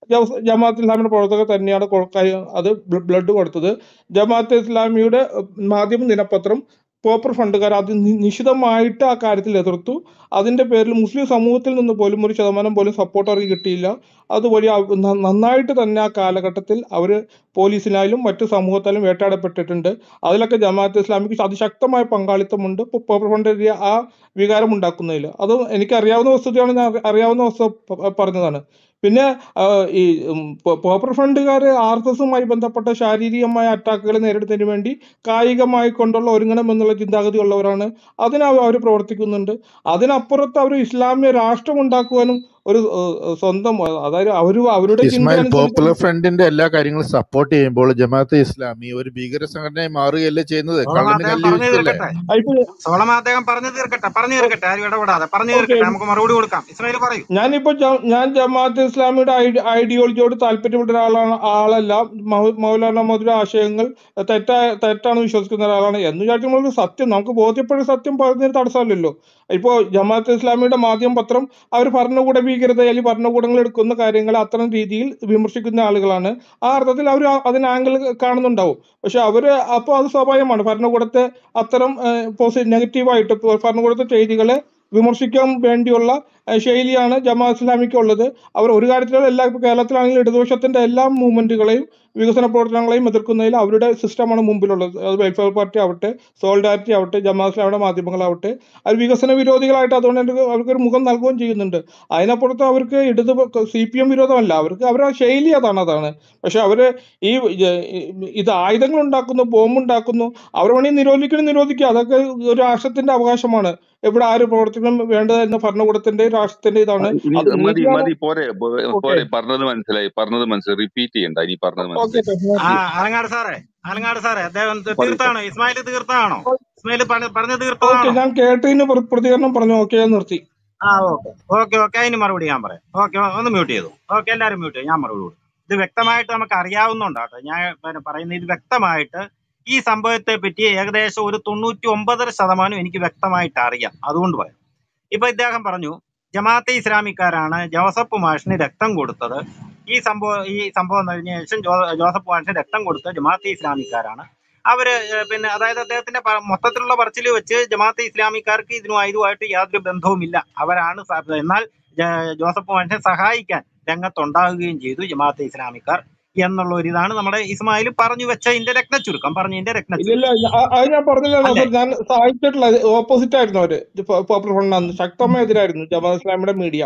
ജവ- ജമാഅത്ത് ഇസ്ലാമിയുടെ പ്രവർത്തകർ തന്നെയാണ് കൊ- കൈ- അത് ബ്ലഡ് കൊടുത്തത് ജമാഅത്ത് ഇസ്ലാമിയുടെ ഏഹ്, മാധ്യമ ദിനപത്രം പോപ്പർ ഫണ്ടുകാർ അത് നി- നിശിതമായിട്ട് ആ കാര്യത്തിൽ എതിർത്തു അതിന്റെ പേരിൽ മുസ്ലിം സമൂഹത്തിൽ നിന്ന് പോലും ഒരു ശതമാനം പോലും സപ്പോർട്ട് അവർക്ക് കിട്ടിയില്ല അതുവഴി അവ- ന- നന്നായിട്ട് തന്നെ ആ കാലഘട്ടത്തിൽ അവർ പോലീസിനായാലും മറ്റു സമൂഹത്താലും വേട്ടയാടപ്പെട്ടിട്ടുണ്ട് അതിലൊക്കെ ജമാഅത്ത് ഇസ്ലാമിക്ക് അതിശക്തമായ പങ്കാളിത്തമുണ്ട് ഇപ്പോൾ പോപ്പർ ഫണ്ടിന്റെ ആ വികാരം ഉണ്ടാക്കുന്നതിൽ അത് എനിക്ക് അറിയാവുന്ന വസ്തുതയാണ് ഞാൻ അറി- അറിയാവുന്ന വസ്തു പ- പറഞ്ഞതാണ് പിന്നെ ആ, ഈ ഉം, പോ- പോപ്പർ ഫണ്ടുകാർ ആർ എസ് എസുമായി ബന്ധപ്പെട്ട ശാരീരികമായ അറ്റാക്കുകൾ നേരിടുന്നതിന് വേണ്ടി കായികമായി കൊണ്ടുള്ള ഒരുങ്ങണം എന്നുള്ള ചിന്താഗതി ഉള്ളവരാണ് അതിന് അവർ പ്രവർത്തിക്കുന്നുണ്ട് അതിനപ്പുറത്ത് അവർ ഇസ്ലാമിക രാഷ്ട്രം ഉണ്ടാക്കുവാനും ഒരു ഏഹ്, സ്വന്തം അതായത് അവർ അവരുടെ ചിന്ത ഇസ്മായിൽ പോപ്പുലർ അനുസരിച്ച് ഫ്രണ്ടിന്റെ എല്ലാ കാര്യങ്ങളും സപ്പോർട്ട് ചെയ്യുമ്പോൾ ജമാഅത്തെ ഇസ്ലാമി ഒരു ഭീകര സംഘടനയായി മാറുകയല്ലേ ചെയ്യുന്നത് സോളമ കള്ളന് അദ്ദേഹം കല്ല് പറഞ്ഞു വീഴ്ചയല്ലേ തീർക്കട്ടെ ഇപ്പൊ സോളമ അദ്ദേഹം പറഞ്ഞു തീർക്കട്ടെ പറഞ്ഞു തീർക്കട്ടെ ആരും ഇടപെടാതെ പറഞ്ഞു ഓക്കെ തീർക്കട്ടെ നമുക്ക് മറുപടി കൊടുക്കാം ഇസ്മായിൽ പറയൂ ഞാനിപ്പോ ജ- ഞാൻ ജമാഅത്ത് ഇസ്ലാമിയുടെ ഐഡി- ഐഡിയോളജിയോട് താല്പര്യപ്പെട്ട ഒരാളാണ് ആളല്ല മൗ- മൗലാന മധുര ആശയങ്ങൾ തെറ്റായ തെറ്റാണ് വിശ്വസിക്കുന്ന ഒരാളാണ് എന്ന് വിചാരിക്കുമ്പോൾ സത്യം നമുക്ക് ബോധ്യപ്പെട്ട സത്യം പറഞ്ഞൊരു തടസ്സമല്ലല്ലോ ഇപ്പോ ജമാഅത്ത് ഇസ്ലാമിയുടെ മാധ്യമ പത്രം അവർ ഭരണകൂട ഭീകരത അല്ലെങ്കിൽ ഭരണകൂടങ്ങൾ എടുക്കുന്ന കാര്യങ്ങൾ അത്തരം രീതിയിൽ വിമർശിക്കുന്ന ആളുകളാണ് ആ അർത്ഥത്തിൽ അവർ അതിന് ആംഗിൾ കാണുന്നുണ്ടാവും പക്ഷെ അവര് അപ്പോൾ അത് സ്വാഭാവികമാണ് ഭരണകൂടത്തെ അത്തരം പോസിറ്റീവ് നെഗറ്റീവായിട്ട് ഭരണകൂടത്തെ ചെയ്തികളെ വിമർശിക്കാൻ വേണ്ടിയുള്ള ഏഹ് ശൈലിയാണ് ജമാ ഇസ്ലാമിക്ക് ഉള്ളത് അവർ ഒരു കാര്യത്തിലും എല്ലാ ഇപ്പൊ കേരളത്തിലാണെങ്കിൽ ഇടതുപക്ഷത്തിന്റെ എല്ലാ മൂവ്മെന്റുകളെയും വികസന പ്രവർത്തനങ്ങളെയും എതിർക്കുന്നതിൽ അവരുടെ സിസ്റ്റമാണ് മുമ്പിലുള്ളത് അത് വെൽഫെയർ പാർട്ടി ആവട്ടെ സോളിഡാരിറ്റി ആവട്ടെ ജമാ ഇസ്ലാമിയുടെ മാധ്യമങ്ങളാവട്ടെ അത് വികസന വിരോധികളായിട്ട് അതുകൊണ്ട് തന്നെ അവർക്കൊരു മുഖം നൽകുകയും ചെയ്യുന്നുണ്ട് അതിനപ്പുറത്ത് അവർക്ക് ഇടത് സി പി എം വിരോധമല്ല അവർക്ക് അവരുടെ ശൈലി അതാണ് അതാണ് പക്ഷെ അവര് ഈ ജ- ഇത് ആയുധങ്ങൾ ഉണ്ടാക്കുന്നു ബോംബ് ഉണ്ടാക്കുന്നു അവർ വേണമെങ്കിൽ നിരോധിക്കണം നിരോധിക്കുക അതൊക്കെ ഒരു രാഷ്ട്രത്തിന്റെ അവകാശമാണ് എവിടെ ആര് പ്രവർത്തിക്കണം വേണ്ടത് എന്ന ഭരണകൂടത്തിന്റെ രാഷ്ട്രത്തിന്റെ ഇതാണ് ഇനി അത് മതി നീതിയാണ് മതി പോരെ പോ- ഓക്കെ പോരെ പറഞ്ഞത് മനസ്സിലായി പറഞ്ഞത് മനസ്സിലായി റിപ്പീറ്റ് ചെയ്യണ്ട ഇനി പറഞ്ഞത് ഓക്കെ മനസ്സിലായി ആ ആലങ്ങാട് സാറേ ആലങ്ങാട് സാറേ അദ്ദേഹം ത് പറയൂ തീർത്താണോ ഇസ്മായിൽ തീർത്താണോ ഇസ്മായിൽ പറഞ്ഞ പറഞ്ഞു ഓക്കെ തീർത്തതാണോ ഞാൻ കേട്ടതിന് പ്ര- പ്രതികരണം പറഞ്ഞു ഓക്കെ ഞാൻ നിർത്തി ആ ഓക്കെ ഓക്കെ ഓക്കെ അതിന് മറുപടി ഞാൻ പറയാം ഓക്കെ ഒന്ന് മ്യൂട്ട് ചെയ്തു ഓക്കെ എല്ലാവരും മ്യൂട്ട് ചെയ്തു ഞാൻ മറുപടി കൊടുക്കും ഇത് വ്യക്തമായിട്ട് നമുക്ക് അറിയാവുന്നതുകൊണ്ടാട്ടോ ഞാൻ പിന്നെ പറയുന്നത് ഇത് വ്യക്തമായിട്ട് ഈ സംഭവത്തെ പറ്റി ഏകദേശം ഒരു തൊണ്ണൂറ്റി ഒമ്പതര ശതമാനം എനിക്ക് വ്യക്തമായിട്ട് അറിയാം അതുകൊണ്ട് പറയാം ഇപ്പൊ ഇദ്ദേഹം പറഞ്ഞു ജമാഅത്തെ ഇസ്ലാമിക്കാരാണ് ജോസഫ് മാഷിന് രക്തം കൊടുത്തത് ഈ സംഭവം ഈ സംഭവം കഴിഞ്ഞ ശേഷം ജോ ജോസഫ് മാഷിന് രക്തം കൊടുത്തത് ജമാഅത്തെ ഇസ്ലാമിക്കാരാണ് അവര് ഏഹ് പിന്നെ അതായത് അദ്ദേഹത്തിന്റെ പ- മൊത്തത്തിലുള്ള പറച്ചിൽ വെച്ച് ജമാഅത്തെ ഇസ്ലാമിക്കാർക്ക് ഇതിനുമായി ഇതുമായിട്ട് യാതൊരു ബന്ധവുമില്ല അവരാണ് സ- എന്നാൽ ജ- ജോസഫ് മാഷിനെ സഹായിക്കാൻ രംഗത്തുണ്ടാകുകയും ചെയ്തു ജമാഅത്തെ ഇസ്ലാമിക്കാർ എന്നുള്ള ഒരു ഇതാണ് നമ്മുടെ ഇസ്മായിൽ പറഞ്ഞു വെച്ചതിന്റെ രത്നച്ചുരുക്കം പറഞ്ഞതിന്റെ ഇല്ല രത്നച്ചുരുക്കം ഇല്ല ആ- അത് ഞാൻ പറഞ്ഞില്ല അല്ലേ നസർ ഞാൻ സഹായിച്ചിട്ടില്ല ഓപ്പോസിറ്റ് ആയിരുന്നു അവര് പോപ്പുലർ ഫ്രണ്ട് അന്ന് ശക്തമായ എതിരായിരുന്നു ജമാ ഇസ്ലാമിയുടെ മീഡിയ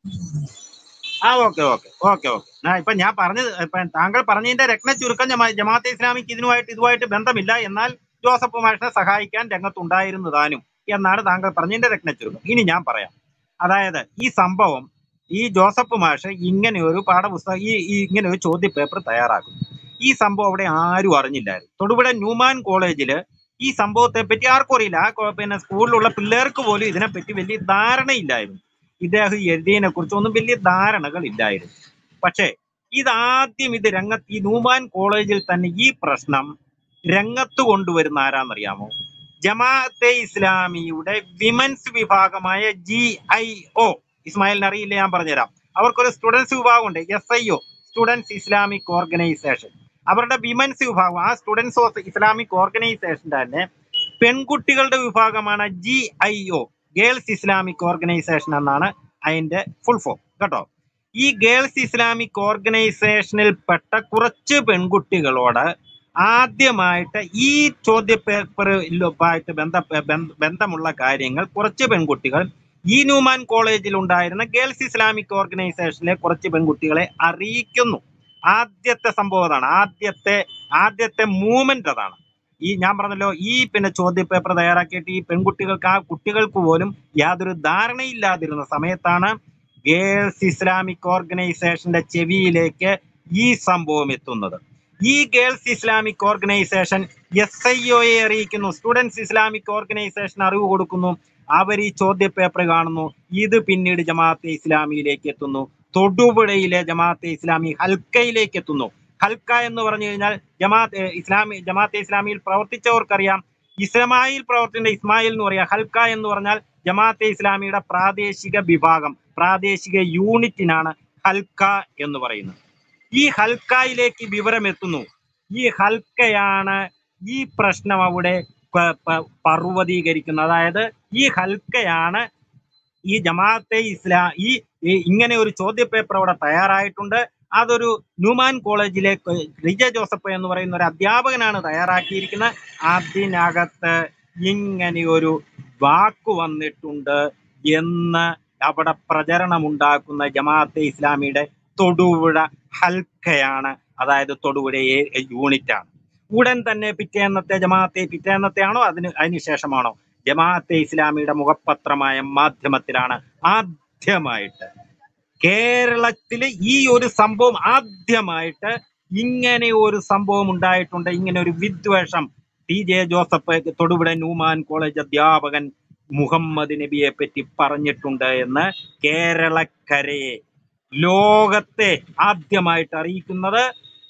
ആ ഓക്കെ ഓക്കെ ഓക്കെ ഓക്കെ ആ ഇപ്പൊ ഞാൻ പറഞ്ഞത് ഇപ്പൊ താങ്കൾ പറഞ്ഞതിന്റെ രത്ന ചുരുക്കം ജമാ- ജമാഅത്തെ ഇസ്ലാമിക്ക് ഇതിനുമായിട്ട് ഇതുമായിട്ട് ബന്ധമില്ല എന്നാൽ ജോസഫ് മാഷിനെ സഹായിക്കാൻ രംഗത്തുണ്ടായിരുന്നു താനും എന്നാണ് താങ്കൾ പറഞ്ഞതിന്റെ രത്ന ചുരുക്കം ഇനി ഞാൻ പറയാം അതായത് ഈ സംഭവം ഈ ജോസഫ് മാഷ് ഇങ്ങനെ ഒരു പാഠപുസ്തകം ഈ ഈ ഇങ്ങനെ ഒരു ചോദ്യ പേപ്പർ തയ്യാറാക്കും ഈ സംഭവം അവിടെ ആരും അറിഞ്ഞില്ലായിരുന്നു തൊടുപുഴ ന്യൂമാൻ കോളേജില് ഈ സംഭവത്തെ പറ്റി ആർക്കും അറിയില്ല ആ കോ- പിന്നെ സ്കൂളിലുള്ള പിള്ളേർക്ക് പോലും ഇതിനെപ്പറ്റി വലിയ ധാരണയില്ലായിരുന്നു ഇദ്ദേഹം എഴുതിയതിനെ കുറിച്ചൊന്നും വലിയ ധാരണകൾ ഇല്ലായിരുന്നു പക്ഷേ ഇതാദ്യം ഇത് രംഗത്ത് ഈ നൂമാൻ കോളേജിൽ തന്നെ ഈ പ്രശ്നം രംഗത്ത് കൊണ്ടുവരുന്ന ആരാന്നറിയാമോ ജമാഅത്തെ ഇസ്ലാമിയുടെ വിമൻസ് വിഭാഗമായ ജി ഐ ഒ ഇസ്മായിലിന് അറിയില്ല ഞാൻ പറഞ്ഞുതരാം അവർക്കൊരു സ്റ്റുഡൻസ് വിഭാഗമുണ്ട് S I O students Islamic organisation അവരുടെ വിമൻസ് വിഭാഗം ആ സ്റ്റുഡൻസ് ഓഫ് ഇസ്ലാമിക് ഓർഗനൈസേഷൻ തന്നെ പെൺകുട്ടികളുടെ വിഭാഗമാണ് G I O girls Islamic organisation എന്നാണ് അതിന്റെ ഫുൾ ഫോം കേട്ടോ ഈ ഗേൾസ് ഇസ്ലാമിക് ഓർഗനൈസേഷനിൽ പെട്ട കുറച്ച് പെൺകുട്ടികളോട് ആദ്യമായിട്ട് ഈ ചോദ്യ പേപ്പറുമായിട്ട് ബന്ധ ബന്ധ- ബന്ധമുള്ള കാര്യങ്ങൾ കുറച്ച് പെൺകുട്ടികൾ ഈ ന്യൂമാൻ കോളേജിൽ ഉണ്ടായിരുന്ന ഗേൾസ് ഇസ്ലാമിക് ഓർഗനൈസേഷനിലെ കുറച്ച് പെൺകുട്ടികളെ അറിയിക്കുന്നു ആദ്യത്തെ സംഭവം അതാണ് ആദ്യത്തെ ആദ്യത്തെ മൂവ്മെന്റ് അതാണ് ഈ ഞാൻ പറഞ്ഞല്ലോ ഈ പിന്നെ ചോദ്യ പേപ്പർ തയ്യാറാക്കിയിട്ട് ഈ പെൺകുട്ടികൾക്ക് ആ കുട്ടികൾക്ക് പോലും യാതൊരു ധാരണയില്ലാതിരുന്ന സമയത്താണ് ഗേൾസ് ഇസ്ലാമിക് ഓർഗനൈസേഷന്റെ ചെവിയിലേക്ക് ഈ സംഭവം എത്തുന്നത് ഈ girls Islamic organisation S I ഒയെ അറിയിക്കുന്നു സ്റ്റുഡൻസ് ഇസ്ലാമിക് ഓർഗനൈസേഷൻ അറിവ് കൊടുക്കുന്നു അവർ ഈ ചോദ്യ പേപ്പർ കാണുന്നു ഇത് പിന്നീട് ജമാഅത്തെ ഇസ്ലാമിയിലേക്ക് എത്തുന്നു തൊടുപുഴയിലെ ജമാഅത്തെ ഇസ്ലാമി ഹൽക്കയിലേക്ക് എത്തുന്നു ഹൽക്ക എന്ന് പറഞ്ഞു കഴിഞ്ഞാൽ ജമാഅത്ത് ഏഹ് ഇസ്ലാമി ജമാഅത്തെ ഇസ്ലാമിയിൽ പ്രവർത്തിച്ചവർക്കറിയാം ഇസ്ലാമായിൽ പ്രവർത്തിക്കുന്ന ഇസ്മായിൽ എന്ന് പറയാം ഹൽക്ക എന്ന് പറഞ്ഞാൽ ജമാഅത്തെ ഇസ്ലാമിയുടെ പ്രാദേശിക വിഭാഗം പ്രാദേശിക യൂണിറ്റിനാണ് ഹൽക്ക എന്ന് പറയുന്നത് ഈ ഹൽക്കയിലേക്ക് വിവരം എത്തുന്നു ഈ ഹൽക്കയാണ് ഈ പ്രശ്നം അവിടെ പ- പ- പർവ്വതീകരിക്കുന്നത് അതായത് ഈ ഹൽക്കയാണ് ഈ ജമാഅത്തെ ഇസ്ലാം ഈ ഈ ഇങ്ങനെ ഒരു ചോദ്യ പേപ്പർ അവിടെ തയ്യാറായിട്ടുണ്ട് അതൊരു ന്യൂമാൻ കോളേജിലെ ക- റിജ ജോസഫ് എന്ന് പറയുന്ന ഒരു അധ്യാപകനാണ് തയ്യാറാക്കിയിരിക്കുന്നത് അതിനകത്ത് ഇങ്ങനെ ഒരു വാക്ക് വന്നിട്ടുണ്ട് എന്ന് അവിടെ പ്രചരണമുണ്ടാക്കുന്ന ജമാഅത്തെ ഇസ്ലാമിയുടെ തൊടുപുഴ ഹൽക്കയാണ് അതായത് തൊടുപുഴ യൂണിറ്റ് ആണ് ഉടൻ തന്നെ പിറ്റേന്നത്തെ ജമാഅത്തെ പിറ്റേന്നത്തെ ആണോ അതിന് അതിന് ശേഷമാണോ ജമാഅത്തെ ഇസ്ലാമിയുടെ മുഖപത്രമായ മാധ്യമത്തിലാണ് ആദ്യമായിട്ട് കേരളത്തിൽ ഈ ഒരു സംഭവം ആദ്യമായിട്ട് ഇങ്ങനെ ഒരു സംഭവം ഉണ്ടായിട്ടുണ്ട് ഇങ്ങനെ ഒരു വിദ്വേഷം T J Joseph Thodupuzha Newman college അധ്യാപകൻ മുഹമ്മദ് നബിയെ പറ്റി പറഞ്ഞിട്ടുണ്ട് എന്ന് കേരളക്കരയെ ലോകത്തെ ആദ്യമായിട്ട് അറിയിക്കുന്നത്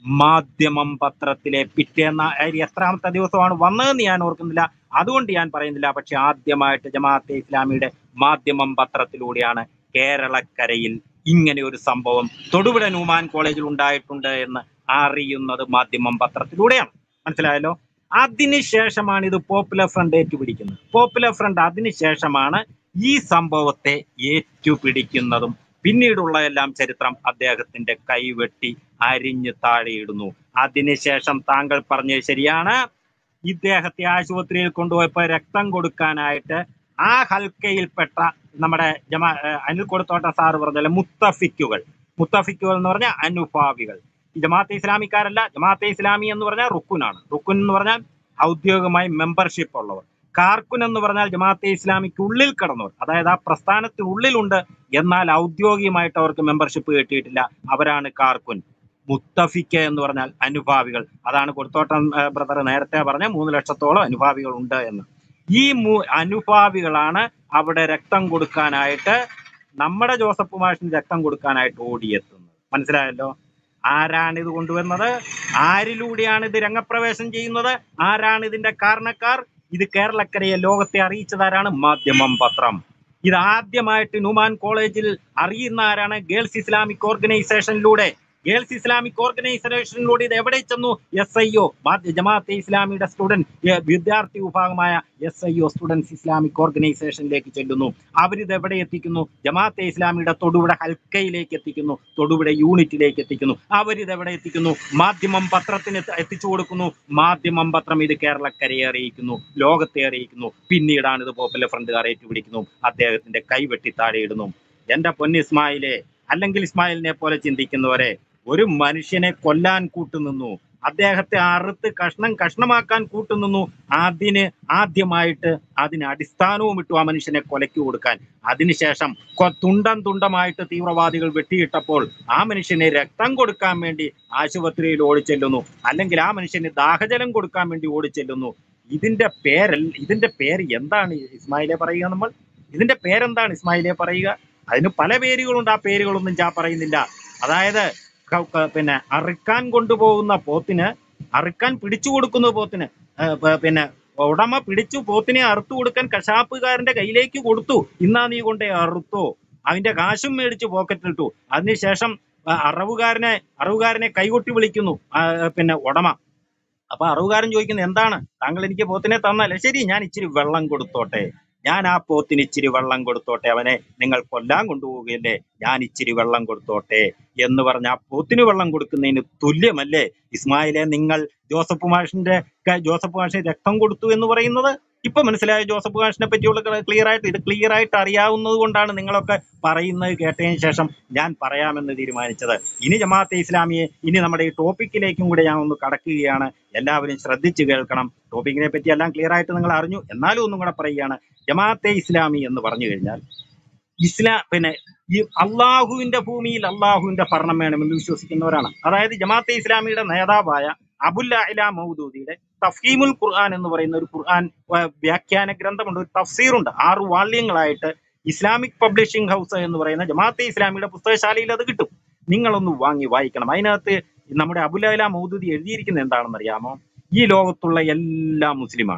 മാധ്യമം പത്രത്തിലെ പിറ്റേന്ന അഹ് എത്രാമത്തെ ദിവസമാണ് വന്നതെന്ന് ഞാൻ ഓർക്കുന്നില്ല അതുകൊണ്ട് ഞാൻ പറയുന്നില്ല പക്ഷെ ആദ്യമായിട്ട് ജമാഅത്തെ ഇസ്ലാമിയുടെ മാധ്യമം പത്രത്തിലൂടെയാണ് കേരളക്കരയിൽ ഇങ്ങനെ ഒരു സംഭവം തൊടുപുഴ ന്യൂമാൻ കോളേജിൽ ഉണ്ടായിട്ടുണ്ട് എന്ന് അറിയുന്നത് മാധ്യമം പത്രത്തിലൂടെയാണ് മനസ്സിലായല്ലോ അതിനുശേഷമാണ് ഇത് പോപ്പുലർ ഫ്രണ്ട് ഏറ്റുപിടിക്കുന്നത് പോപ്പുലർ ഫ്രണ്ട് അതിനുശേഷമാണ് ഈ സംഭവത്തെ ഏറ്റുപിടിക്കുന്നതും പിന്നീടുള്ള എല്ലാം ചരിത്രം അദ്ദേഹത്തിന്റെ കൈവെട്ടി അരിഞ്ഞ് താഴെയിടുന്നു അതിനുശേഷം താങ്കൾ പറഞ്ഞത് ശരിയാണ് ഇദ്ദേഹത്തെ ആശുപത്രിയിൽ കൊണ്ടുപോയപ്പോ രക്തം കൊടുക്കാനായിട്ട് ആ ഹൽക്കയിൽപ്പെട്ട നമ്മുടെ ജമാ ഏഹ് അനിൽ കൊടുത്തോട്ട സാറ് പറഞ്ഞ മുത്തഫിക്കുകൾ മുത്തഫിക്കുകൾ എന്ന് പറഞ്ഞാൽ അനുഭാവികൾ ഈ ജമാഅത്തെ ഇസ്ലാമിക്കാരല്ല ജമാഅത്തെ ഇസ്ലാമി എന്ന് പറഞ്ഞാൽ റുക്കുനാണ് റുക്കുൻ എന്ന് പറഞ്ഞാൽ ഔദ്യോഗികമായി മെമ്പർഷിപ്പ് ഉള്ളവർ കാർക്കുൻ എന്ന് പറഞ്ഞാൽ ജമാഅത്തെ ഇസ്ലാമിക്ക് ഉള്ളിൽ കടന്നവർ അതായത് ആ പ്രസ്ഥാനത്തിനുള്ളിലുണ്ട് എന്നാൽ ഔദ്യോഗികമായിട്ട് അവർക്ക് മെമ്പർഷിപ്പ് കിട്ടിയിട്ടില്ല അവരാണ് കാർക്കുൻ മുത്തഫിക്ക എന്ന് പറഞ്ഞാൽ അനുഭാവികൾ അതാണ് കൊടുത്തോട്ടം ബ്രദർ നേരത്തെ പറഞ്ഞ മൂന്ന് ലക്ഷത്തോളം അനുഭാവികൾ ഉണ്ട് എന്ന് ഈ മൂ അനുഭാവികളാണ് അവിടെ രക്തം കൊടുക്കാനായിട്ട് നമ്മുടെ ജോസഫ് മാഷിന് രക്തം കൊടുക്കാനായിട്ട് ഓടിയെത്തുന്നത് മനസ്സിലായല്ലോ ആരാണ് ഇത് കൊണ്ടുവന്നത് ആരിലൂടെയാണ് ഇത് രംഗപ്രവേശം ചെയ്യുന്നത് ആരാണ് ഇതിന്റെ കാരണക്കാർ ഇത് കേരളക്കരയെ ലോകത്തെ അറിയിച്ചതാരാണ് മാധ്യമം പത്രം ഇത് ആദ്യമായിട്ട് നുമാൻ കോളേജിൽ അറിയുന്ന ആരാണ് ഗേൾസ് ഇസ്ലാമിക് ഓർഗനൈസേഷനിലൂടെ ഗേൾസ് ഇസ്ലാമിക് ഓർഗനൈസേഷനിലൂടെ ഇത് എവിടെ ചെന്നു എസ് ഐ ഒ ജമാഅത്തെ ഇസ്ലാമിയുടെ സ്റ്റുഡന്റ് വിദ്യാർത്ഥി വിഭാഗമായ S I O students Islamic ഓർഗനൈസേഷനിലേക്ക് ചെല്ലുന്നു അവരിത് എവിടെ എത്തിക്കുന്നു ജമാഅത്തെ ഇസ്ലാമിയുടെ തൊടുപുഴ ഹൽക്കയിലേക്ക് എത്തിക്കുന്നു തൊടുപുഴ യൂണിറ്റിലേക്ക് എത്തിക്കുന്നു അവരിത് എവിടെ എത്തിക്കുന്നു മാധ്യമം പത്രത്തിന് എത്തി- എത്തിച്ചു കൊടുക്കുന്നു മാധ്യമം പത്രം ഇത് കേരളക്കരയെ അറിയിക്കുന്നു ലോകത്തെ അറിയിക്കുന്നു പിന്നീടാണ് ഇത് പോപ്പുലർ ഫ്രണ്ടുകാർ ഏറ്റുപിടിക്കുന്നു അദ്ദേഹത്തിന്റെ കൈവെട്ടി താഴെയിടുന്നു എന്റെ പൊന്നിസ്മായിലെ അല്ലെങ്കിൽ ഇസ്മായിലിനെ പോലെ ചിന്തിക്കുന്നവരെ ഒരു മനുഷ്യനെ കൊല്ലാൻ കൂട്ടുനിന്നു അദ്ദേഹത്തെ അറുത്ത് കഷ്ണം കഷ്ണമാക്കാൻ കൂട്ടുനിന്നു അതിന് ആദ്യമായിട്ട് അതിന് അടിസ്ഥാനവും ഇട്ടു ആ മനുഷ്യനെ കൊലയ്ക്ക് കൊടുക്കാൻ അതിനുശേഷം കൊ- തുണ്ടം തുണ്ടമായിട്ട് തീവ്രവാദികൾ വെട്ടിയിട്ടപ്പോൾ ആ മനുഷ്യനെ രക്തം കൊടുക്കാൻ വേണ്ടി ആശുപത്രിയിൽ ഓടിച്ചെല്ലുന്നു അല്ലെങ്കിൽ ആ മനുഷ്യന് ദാഹജലം കൊടുക്കാൻ വേണ്ടി ഓടിച്ചെല്ലുന്നു ഇതിന്റെ പേരൽ ഇതിന്റെ പേര് എന്താണ് ഇസ്മായിലെ പറയുക നമ്മൾ ഇതിന്റെ പേരെന്താണ് ഇസ്മായിലെ പറയുക അതിന് പല പേരുകളുണ്ട് ആ പേരുകളൊന്നും ഞാൻ പറയുന്നില്ല അതായത് ക- ക- പിന്നെ അറുക്കാൻ കൊണ്ടുപോകുന്ന പോത്തിന് അറുക്കാൻ പിടിച്ചു കൊടുക്കുന്ന പോത്തിന് ആ, പ- പിന്നെ ഉടമ പിടിച്ചു പോത്തിനെ അറുത്തു കൊടുക്കാൻ കശാപ്പുകാരന്റെ കയ്യിലേക്ക് കൊടുത്തു ഇന്നാ നീ കൊണ്ടേ അറുത്തോ അതിന്റെ കാശും മേടിച്ച് പോക്കറ്റിലിട്ടു അതിനുശേഷം ആ, അറവുകാരനെ അറവുകാരനെ കൈകൊട്ടി വിളിക്കുന്നു ആ, പിന്നെ ഉടമ അപ്പൊ അറവുകാരൻ ചോദിക്കുന്നത് എന്താണ് താങ്കൾ എനിക്ക് പോത്തിനെ തന്നല്ലേ ശരി ഞാൻ ഇച്ചിരി വെള്ളം കൊടുത്തോട്ടെ ഞാൻ ആ പോത്തിന് ഇച്ചിരി വെള്ളം കൊടുത്തോട്ടെ അവനെ നിങ്ങൾ കൊല്ലാൻ കൊണ്ടുപോവുകയല്ലേ ഞാൻ ഇച്ചിരി വെള്ളം കൊടുത്തോട്ടെ എന്ന് പറഞ്ഞ ആ പോത്തിന് വെള്ളം കൊടുക്കുന്നതിന് തുല്യമല്ലേ ഇസ്മായിലെ നിങ്ങൾ ജോസഫ് മാഷിന്റെ ക- ജോസഫ് മാഷിന് രക്തം കൊടുത്തു എന്ന് പറയുന്നത് ഇപ്പൊ മനസ്സിലായോ ജോസഫ് മാഷിനെ പറ്റിയുള്ള ക്ലിയർ ആയിട്ട് ഇത് ക്ലിയർ ആയിട്ട് അറിയാവുന്നത് കൊണ്ടാണ് നിങ്ങളൊക്കെ പറയുന്നത് കേട്ടതിന് ശേഷം ഞാൻ പറയാമെന്ന് തീരുമാനിച്ചത് ഇനി ജമാഅത്തെ ഇസ്ലാമിയെ ഇനി നമ്മുടെ ഈ ടോപ്പിക്കിലേക്കും കൂടെ ഞാൻ ഒന്ന് കടക്കുകയാണ് എല്ലാവരും ശ്രദ്ധിച്ചു കേൾക്കണം ടോപ്പിക്കിനെ പറ്റി എല്ലാം ക്ലിയർ ആയിട്ട് നിങ്ങൾ അറിഞ്ഞു എന്നാലും ഒന്നും കൂടെ പറയുകയാണ് ജമാഅത്തെ ഇസ്ലാമി എന്ന് പറഞ്ഞു കഴിഞ്ഞാൽ ഇസ്ലാം പിന്നെ ഈ അള്ളാഹുവിന്റെ ഭൂമിയിൽ അള്ളാഹുവിന്റെ ഭരണം വേണമെന്ന് വിശ്വസിക്കുന്നവരാണ് അതായത് ജമാഅത്തെ ഇസ്ലാമിയുടെ നേതാവായ അബുല്ല ഇല മൗദൂദിയുടെ തഫീമുൽ ഖുർആൻ എന്ന് പറയുന്ന ഒരു ഖുർആൻ ആ, വ്യാഖ്യാന ഗ്രന്ഥമുണ്ട് ഒരു തഫ്സീറുണ്ട് ആറ് വാള്യങ്ങളായിട്ട് ഇസ്ലാമിക് പബ്ലിഷിംഗ് ഹൗസ് എന്ന് പറയുന്ന ജമാഅത്തെ ഇസ്ലാമിയുടെ പുസ്തകശാലയിൽ അത് കിട്ടും നിങ്ങളൊന്ന് വാങ്ങി വായിക്കണം അതിനകത്ത് നമ്മുടെ അബുല്ല ഇല മൗദൂദി എഴുതിയിരിക്കുന്നത് എന്താണെന്ന് അറിയാമോ ഈ ലോകത്തുള്ള എല്ലാ മുസ്ലിമാണ്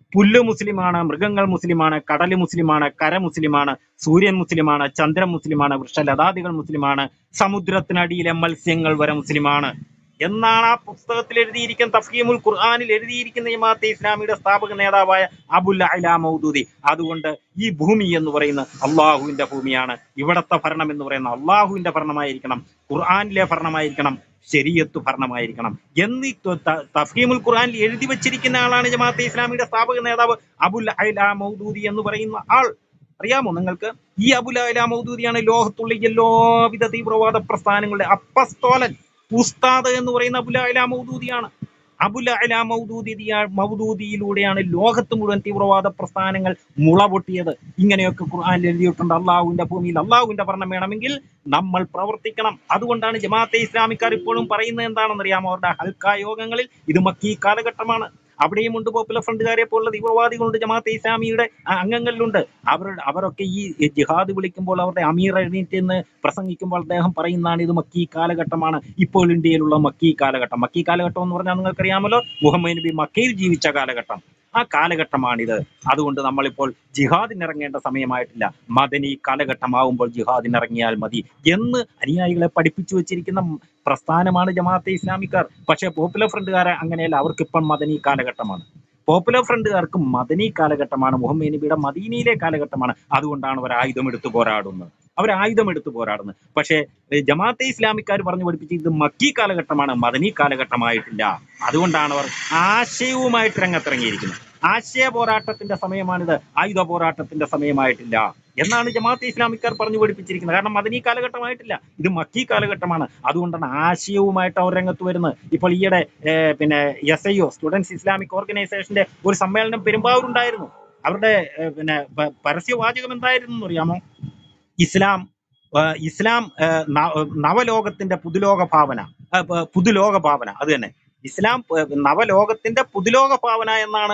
പുല്ല് മുസ്ലിമാണ് മൃഗങ്ങൾ മുസ്ലിമാണ് കടല് മുസ്ലിമാണ് കര മുസ്ലിമാണ് സൂര്യൻ മുസ്ലിമാണ് ചന്ദ്രൻ മുസ്ലിമാണ് വൃക്ഷലതാദികൾ മുസ്ലിമാണ് സമുദ്രത്തിനടിയിലെ മത്സ്യങ്ങൾ വരെ മുസ്ലിമാണ് എന്നാണ് ആ പുസ്തകത്തിൽ എഴുതിയിരിക്കുന്ന തഫീമുൽ ഖുർആാനിൽ എഴുതിയിരിക്കുന്ന ജമാഅത്തെ ഇസ്ലാമിയുടെ സ്ഥാപക നേതാവായ അബുൽ അല മൗദൂദി അതുകൊണ്ട് ഈ ഭൂമി എന്ന് പറയുന്നത് അള്ളാഹുവിന്റെ ഭൂമിയാണ് ഇവിടത്തെ ഭരണം എന്ന് പറയുന്നത് അള്ളാഹുവിന്റെ ഭരണമായിരിക്കണം ഖുർആാനിലെ ഭരണമായിരിക്കണം ശരീഅത്ത് ഭരണമായിരിക്കണം എന്നീ ത- ത- തഫീമുൽ ഖുർആാനിൽ എഴുതി വെച്ചിരിക്കുന്ന ആളാണ് ജമാഅത്തെ ഇസ്ലാമിയുടെ സ്ഥാപക നേതാവ് അബുൽ അല മൗദൂദി എന്ന് പറയുന്ന ആൾ അറിയാമോ നിങ്ങൾക്ക് ഈ അബുൽ അല മൗദൂദിയാണ് ലോകത്തുള്ള എല്ലാവിധ തീവ്രവാദ പ്രസ്ഥാനങ്ങളുടെ അപ്പസ്തോലൻ ഉസ്താദ് എന്ന് പറയുന്ന അബുൽ അല മൗദൂദിയാണ് അബുൽ അല മൗദൂദി മൗദൂദിയിലൂടെയാണ് ലോകത്ത് മുഴുവൻ തീവ്രവാദ പ്രസ്ഥാനങ്ങൾ മുള പൊട്ടിയത് ഇങ്ങനെയൊക്കെ ഖുർആനിൽ എഴുതിയിട്ടുണ്ട് അള്ളാഹുവിന്റെ ഭൂമിയിൽ അള്ളാഹുവിന്റെ ഭരണം വേണമെങ്കിൽ നമ്മൾ പ്രവർത്തിക്കണം അതുകൊണ്ടാണ് ജമാഅത്തെ ഇസ്ലാമിക്കാർ ഇപ്പോഴും പറയുന്നത് എന്താണെന്ന് അറിയാമോ അവരുടെ ഹൽക്ക യോഗങ്ങളിൽ ഇത് മക്കീ കാലഘട്ടമാണ് അവിടെയും ഉണ്ട് പോപ്പുലർ ഫ്രണ്ടുകാരെ പോലുള്ള തീവ്രവാദികളുണ്ട് ജമാഅത്തെ ഇസ്ലാമിയുടെ ആ, അംഗങ്ങളിലുണ്ട് അവരുടെ അവരൊക്കെ ഈ ജിഹാദ് വിളിക്കുമ്പോൾ അവരുടെ അമീർ എഴുന്നേറ്റ് എന്ന് പ്രസംഗിക്കുമ്പോൾ അദ്ദേഹം പറയുന്നതാണ് ഇത് മക്കീ കാലഘട്ടമാണ് ഇപ്പോൾ ഇന്ത്യയിലുള്ള മക്കീ കാലഘട്ടം മക്കീ കാലഘട്ടം എന്ന് പറഞ്ഞാൽ നിങ്ങൾക്കറിയാമല്ലോ മുഹമ്മദ് നബി മക്കയിൽ ജീവിച്ച കാലഘട്ടം ആ കാലഘട്ടമാണിത് അതുകൊണ്ട് നമ്മളിപ്പോൾ ജിഹാദിനിറങ്ങേണ്ട സമയമായിട്ടില്ല മദനി കാലഘട്ടമാകുമ്പോൾ ജിഹാദിനിറങ്ങിയാൽ മതി എന്ന് അനുയായികളെ പഠിപ്പിച്ചു വെച്ചിരിക്കുന്ന പ്രസ്ഥാനമാണ് ജമാഅത്തെ ഇസ്ലാമിക്കാർ പക്ഷേ പോപ്പുലർ ഫ്രണ്ടുകാരെ അങ്ങനെയല്ല അവർക്കിപ്പം മദനി കാലഘട്ടമാണ് പോപ്പുലർ ഫ്രണ്ടുകാർക്ക് മദനി കാലഘട്ടമാണ് മുഹമ്മദ് നബിയുടെ മദീനയിലെ കാലഘട്ടമാണ് അതുകൊണ്ടാണ് അവർ ആയുധം എടുത്തു പോരാടുന്നത് അവർ ആയുധം എടുത്തു പോരാടുന്നത് പക്ഷേ ഏഹ് ജമാഅത്തെ ഇസ്ലാമിക്കാർ പറഞ്ഞു പഠിപ്പിച്ച ഇത് മക്കി കാലഘട്ടമാണ് മദനി കാലഘട്ടമായിട്ടില്ല അതുകൊണ്ടാണ് അവർ ആശയവുമായിട്ട് രംഗത്തിറങ്ങിയിരിക്കുന്നത് ആശയ പോരാട്ടത്തിന്റെ സമയമാണിത് ആയുധ പോരാട്ടത്തിന്റെ സമയമായിട്ടില്ല എന്നാണ് ജമാഅത്തെ ഇസ്ലാമിക്കാർ പറഞ്ഞു പഠിപ്പിച്ചിരിക്കുന്നത് കാരണം മദനി കാലഘട്ടമായിട്ടില്ല ഇത് മക്കി കാലഘട്ടമാണ് അതുകൊണ്ടാണ് ആശയവുമായിട്ട് അവർ രംഗത്ത് വരുന്നത് ഇപ്പോൾ ഈയിടെ ഏഹ് പിന്നെ S I O students Islamic ഓർഗനൈസേഷന്റെ ഒരു സമ്മേളനം പെരുമ്പാവൂരുണ്ടായിരുന്നു അവരുടെ ഏഹ് പിന്നെ പ- പരസ്യവാചകം എന്തായിരുന്നു എന്ന് അറിയാമോ ഇസ്ലാം ആ, ഇസ്ലാം ആ, ന- നവലോകത്തിന്റെ പുതുലോക ഭാവന ആ, പ- പുതുലോക ഭാവന അത് തന്നെ ഇസ്ലാം ആ, നവലോകത്തിന്റെ പുതുലോക ഭാവന എന്നാണ്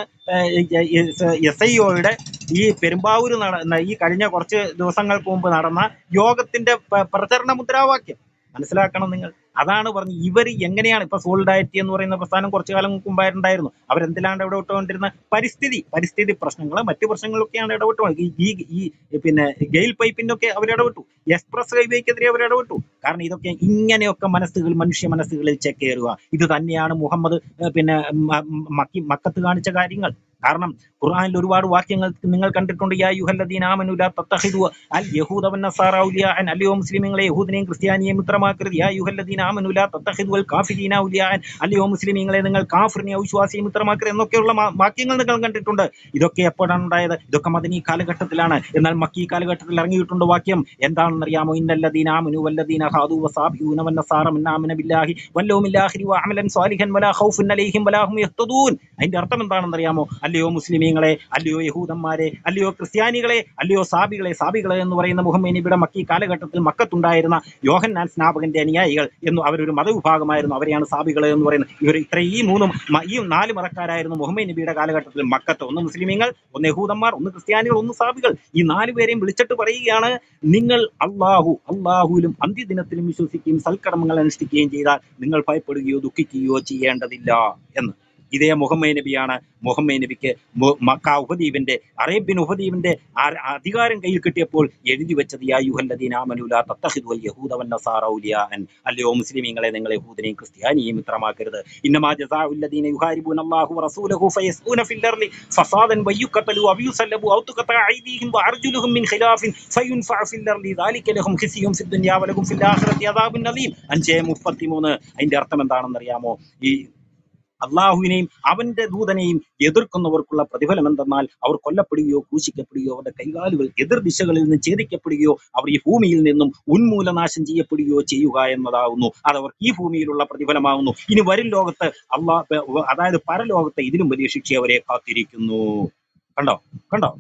എസ് ഐ ഒയുടെ ഈ പെരുമ്പാവൂര് നട ഈ കഴിഞ്ഞ കുറച്ച് ദിവസങ്ങൾക്ക് മുമ്പ് നടന്ന യോഗത്തിന്റെ പ- പ്രചരണ മുദ്രാവാക്യം മനസ്സിലാക്കണം നിങ്ങൾ അതാണ് പറഞ്ഞത് ഇവർ എങ്ങനെയാണ് ഇപ്പൊ സോളിഡാരിറ്റി എന്ന് പറയുന്ന പ്രസ്ഥാനം കുറച്ചു കാലം മുമ്പായിട്ടുണ്ടായിരുന്നു അവരെന്തിലാണ് ഇടപെട്ടുകൊണ്ടിരുന്നത് പരിസ്ഥിതി പരിസ്ഥിതി പ്രശ്നങ്ങൾ മറ്റു പ്രശ്നങ്ങളൊക്കെയാണ് ഇടപെട്ടുകൊണ്ട് ഈ ഈ ഈ പിന്നെ ഗെയിൽ പൈപ്പിന്റെ ഒക്കെ അവർ ഇടപെട്ടു എക്സ്പ്രസ് ഹൈവേക്കെതിരെ അവർ ഇടപെട്ടു കാരണം ഇതൊക്കെ ഇങ്ങനെയൊക്കെ മനസ്സുകൾ മനുഷ്യ മനസ്സുകളിൽ ചെക്കേറുക ഇത് തന്നെയാണ് മുഹമ്മദ് ഏഹ് പിന്നെ മ- മക്കി മക്കത്ത് കാണിച്ച കാര്യങ്ങൾ കാരണം ഖുർആനിൽ ഒരുപാട് വാക്യങ്ങൾ നിങ്ങൾ കണ്ടിട്ടുണ്ട് യാ യുഹല്ലദീന ആമനു ലാ തത്തഖിദു അൽ യഹൂദ വൻ നസാറ ഔലിയാഅൻ അല്ലയോ മുസ്ലിമീങ്ങളെ യഹൂദിനെയും ക്രിസ്ത്യാനിയെയും മിത്രമാക്കരുത് യാ യുഹല്ലദീന ആമനു ലാ തത്തഖിദു അൽ കാഫിരീന ഔലിയാഅൻ അല്ലയോ മുസ്ലിമീങ്ങളെ നിങ്ങൾ കാഫിറിനെ അവിശ്വാസിയെ മിത്രമാക്കരുത് എന്നൊക്കെയുള്ള മാ- വാക്യങ്ങൾ നിങ്ങൾ കണ്ടിട്ടുണ്ട് ഇതൊക്കെ എപ്പോഴാണ് ഉണ്ടായത് ഇതൊക്കെ മദനി കാലഘട്ടത്തിലാണ് എന്നാൽ മക്കി കാലഘട്ടത്തിൽ ഇറങ്ങിയിട്ടുണ്ട് വാക്യം എന്താണെന്ന് അറിയാമോ ഇന്നല്ലദീന ആമനു വല്ലദീന ഹാദു വസാബിഊന വൻ നസാറ മിൻ ആമന ബില്ലാഹി വല്ലൗമിൽ ആഖിരി വഅമലൻ സാലിഹൻ വലാ ഖൗഫുൻ അലൈഹിം വലാ ഹും യഹ്തദൂൻ അതിന്റെ അർത്ഥം എന്താണെന്ന് അറിയാമോ അല്ലയോ മുസ്ലിമീങ്ങളെ അല്ലയോ യഹൂദന്മാരെ അല്ലയോ ക്രിസ്ത്യാനികളെ അല്ലയോ സാബികളെ സാബികളെ എന്ന് പറയുന്ന മുഹമ്മദ് നബിയുടെ മക്കി കാലഘട്ടത്തിൽ മക്കത്തുണ്ടായിരുന്ന യോഹന്നാൻ സ്നാപകന്റെ അനുയായികൾ എന്ന് അവരൊരു മതവിഭാഗമായിരുന്നു അവരെയാണ് സാബികളെ എന്ന് പറയുന്നത് ഇവർ ഇത്ര ഈ മൂന്നും മ- ഈ നാല് മതക്കാരായിരുന്നു മുഹമ്മദ് നബിയുടെ കാലഘട്ടത്തിൽ മക്കത്ത് ഒന്ന് മുസ്ലിമീങ്ങൾ ഒന്ന് യഹൂദന്മാർ ഒന്ന് ക്രിസ്ത്യാനികൾ ഒന്ന് സാബികൾ ഈ നാല് പേരെയും വിളിച്ചിട്ട് പറയുകയാണ് നിങ്ങൾ അള്ളാഹു അള്ളാഹുവിലും അന്ത്യദിനത്തിലും വിശ്വസിക്കുകയും സൽക്കർമ്മങ്ങൾ അനുഷ്ഠിക്കുകയും ചെയ്താൽ നിങ്ങൾ ഭയപ്പെടുകയോ ദുഃഖിക്കുകയോ ചെയ്യേണ്ടതില്ല എന്ന് ഇതേ മുഹമ്മദ് നബിയാണ് മുഹമ്മദ് നബിക്ക് മു- മക്ക ഉപദ്വീപിന്റെ അറേബ്യൻ ഉപദ്വീപിന്റെ ആ- അധികാരം കയ്യിൽ കിട്ടിയപ്പോൾ എഴുതി വെച്ചത് യാ യുഹല്ലദീന ആമനുല തത്തഹിദുൽ യഹൂദ വൻ നസാറ ഔലിയാഅൻ അല്ലയോ മുസ്ലിമീങ്ങളെ നിങ്ങൾ യഹൂദനെയും ക്രിസ്ത്യാനിയെയും മിത്രമാക്കരുത് ഇന്നമാ ജസാഉല്ലദീന യുഹാരിബൂന അല്ലാഹു വറസൂലഹു ഫയസ്ഊന ഫിൽ അർളി ഫസാദൻ വയുഖതലു അവ് യുസല്ലബു ഔ തുഖത ഐദീഹിം വഅർജുലുഹും മിൻ ഖിലാഫിൻ ഫയുൻഫഅ ഫിൽ അർളി ദാലിക ലഹും ഖിസിയും ഫിദ് ദുനിയാ വലഹും ഫിൽ ആഖിറതി അദാബുൻ അലീം അഞ്ചേ മുപ്പത്തിമൂന്ന് അതിന്റെ അർത്ഥം എന്താണെന്ന് അറിയാമോ ഈ അള്ളാഹുവിനെയും അവന്റെ ദൂതനെയും എതിർക്കുന്നവർക്കുള്ള പ്രതിഫലം എന്തെന്നാൽ അവർ കൊല്ലപ്പെടുകയോ ക്രൂശിക്കപ്പെടുകയോ അവരുടെ കൈകാലുകൾ എതിർ ദിശകളിൽ നിന്ന് ഛേദിക്കപ്പെടുകയോ അവർ ഈ ഭൂമിയിൽ നിന്നും ഉന്മൂലനാശം ചെയ്യപ്പെടുകയോ ചെയ്യുക എന്നതാകുന്നു അത് അവർക്ക് ഈ ഭൂമിയിലുള്ള പ്രതിഫലമാകുന്നു ഇനി വരും ലോകത്ത് അള്ളാഹ് അതായത് പരലോകത്തെ ഇതിലും വലിയ ശിക്ഷ അവരെ കാത്തിരിക്കുന്നു കണ്ടോ കണ്ടോ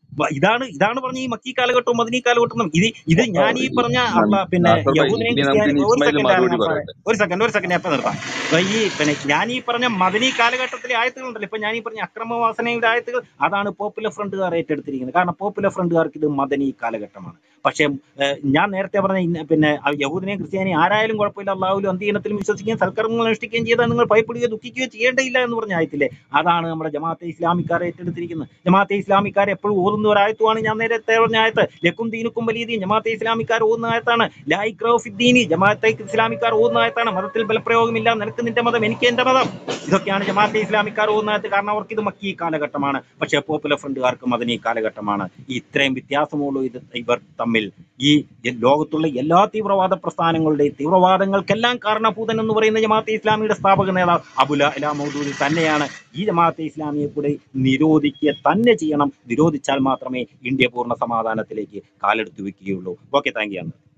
വ- ഇതാണ് ഇതാണ് പറഞ്ഞ ഈ മക്കി കാലഘട്ടവും മദനി കാലഘട്ടവും ഇത് ഇത് ഞാൻ ഈ പറഞ്ഞ അള്ള പിന്നെ നാസർ ഭായി യഹൂദനെയും ഇനി നമുക്ക് ക്രിസ്ത്യാനി ഇനി ഒരു ഇസ്മായിൽ സെക്കൻഡ് മറുപടി ആരംഗം സാറേ പറയട്ടെ ഒരു സെക്കൻഡ് ഒരു സെക്കൻഡ് എപ്പം നിർത്താം അപ്പൊ ഈ പിന്നെ ഞാൻ ഈ പറഞ്ഞ മദനി കാലഘട്ടത്തിലെ ആയത്തുകളുണ്ടല്ലോ ഇപ്പൊ ഞാൻ ഈ പറഞ്ഞ അക്രമവാസനയുടെ ആയത്തുകൾ അതാണ് പോപ്പുലർ ഫ്രണ്ടുകാർ ഏറ്റെടുത്തിരിക്കുന്നത് കാരണം പോപ്പുലർ ഫ്രണ്ടുകാർക്ക് ഇത് മദനി കാലഘട്ടമാണ് പക്ഷേ ഏഹ്, ഞാൻ നേരത്തെ പറഞ്ഞ ഇന്ന- പിന്നെ ആ യഹൂദനെയും ക്രിസ്ത്യാനി ആരായാലും കുഴപ്പമില്ല അള്ളാഹുലും അന്ത്യനത്തിലും വിശ്വസിക്കുകയും സൽക്കർമ്മങ്ങൾ അനുഷ്ഠിക്കുകയും ചെയ്താൽ നിങ്ങൾ ഭയപ്പെടുകയോ ദുഃഖിക്കുകയോ ചെയ്യേണ്ടയില്ല എന്ന് പറഞ്ഞ ആയത്തില്ലേ അതാണ് നമ്മുടെ ജമാഅത്തെ ഇസ്ലാമിക്കാരെ ഏറ്റെടുത്തിരിക്കുന്നത് ജമാഅത്തെ ഇസ്ലാമിക്കാർ എപ്പോഴും ഓതുന്ന ഒരു ആയത്തുമാണ് ഞാൻ നേരത്തെ പറഞ്ഞ ആയത്ത് ലക്കും ദീനുക്കും വലിയതീൻ ജമാഅത്തെ ഇസ്ലാമിക്കാർ ഓതുന്ന ആയത്താണ് ലായിക്രോഫിദ്ദീനി ജമാഅത്തെ ഇസ്ലാമിക്കാർ ഓതുന്ന ആയത്താണ് മതത്തിൽ ബലപ്രയോഗമില്ല നിനക്ക് നിന്റെ മതം എനിക്ക് എന്റെ മതം ഇതൊക്കെയാണ് ജമാഅത്തെ ഇസ്ലാമിക്കാർ ഓതുന്ന ആയത്ത് കാരണം അവർക്ക് ഇത് മക്കി കാലഘട്ടമാണ് പക്ഷേ പോപ്പുലർ ഫ്രണ്ടുകാർക്ക് മദനി കാലഘട്ടമാണ് ഇത്രയും വ്യത്യാസമുള്ളൂ ഇത് ഇവർ തമ്മിൽ ഈ ലോകത്തുള്ള എല്ലാ തീവ്രവാദ പ്രസ്ഥാനങ്ങളുടെയും തീവ്രവാദങ്ങൾക്കെല്ലാം കാരണഭൂതൻ എന്ന് പറയുന്ന ജമാഅത്തെ ഇസ്ലാമിയുടെ സ്ഥാപക നേതാവ് അബുല അല മൗദൂദി തന്നെയാണ് ഈ ജമാഅത്തെ ഇസ്ലാമിയെ കൂടെ നിരോധിക്കുക തന്നെ ചെയ്യണം നിരോധിച്ചാൽ മാത്രമേ ഇന്ത്യ പൂർണ്ണ സമാധാനത്തിലേക്ക് കാലെടുത്ത് വെക്കുകയുള്ളൂ ഓക്കെ താങ്ക് യു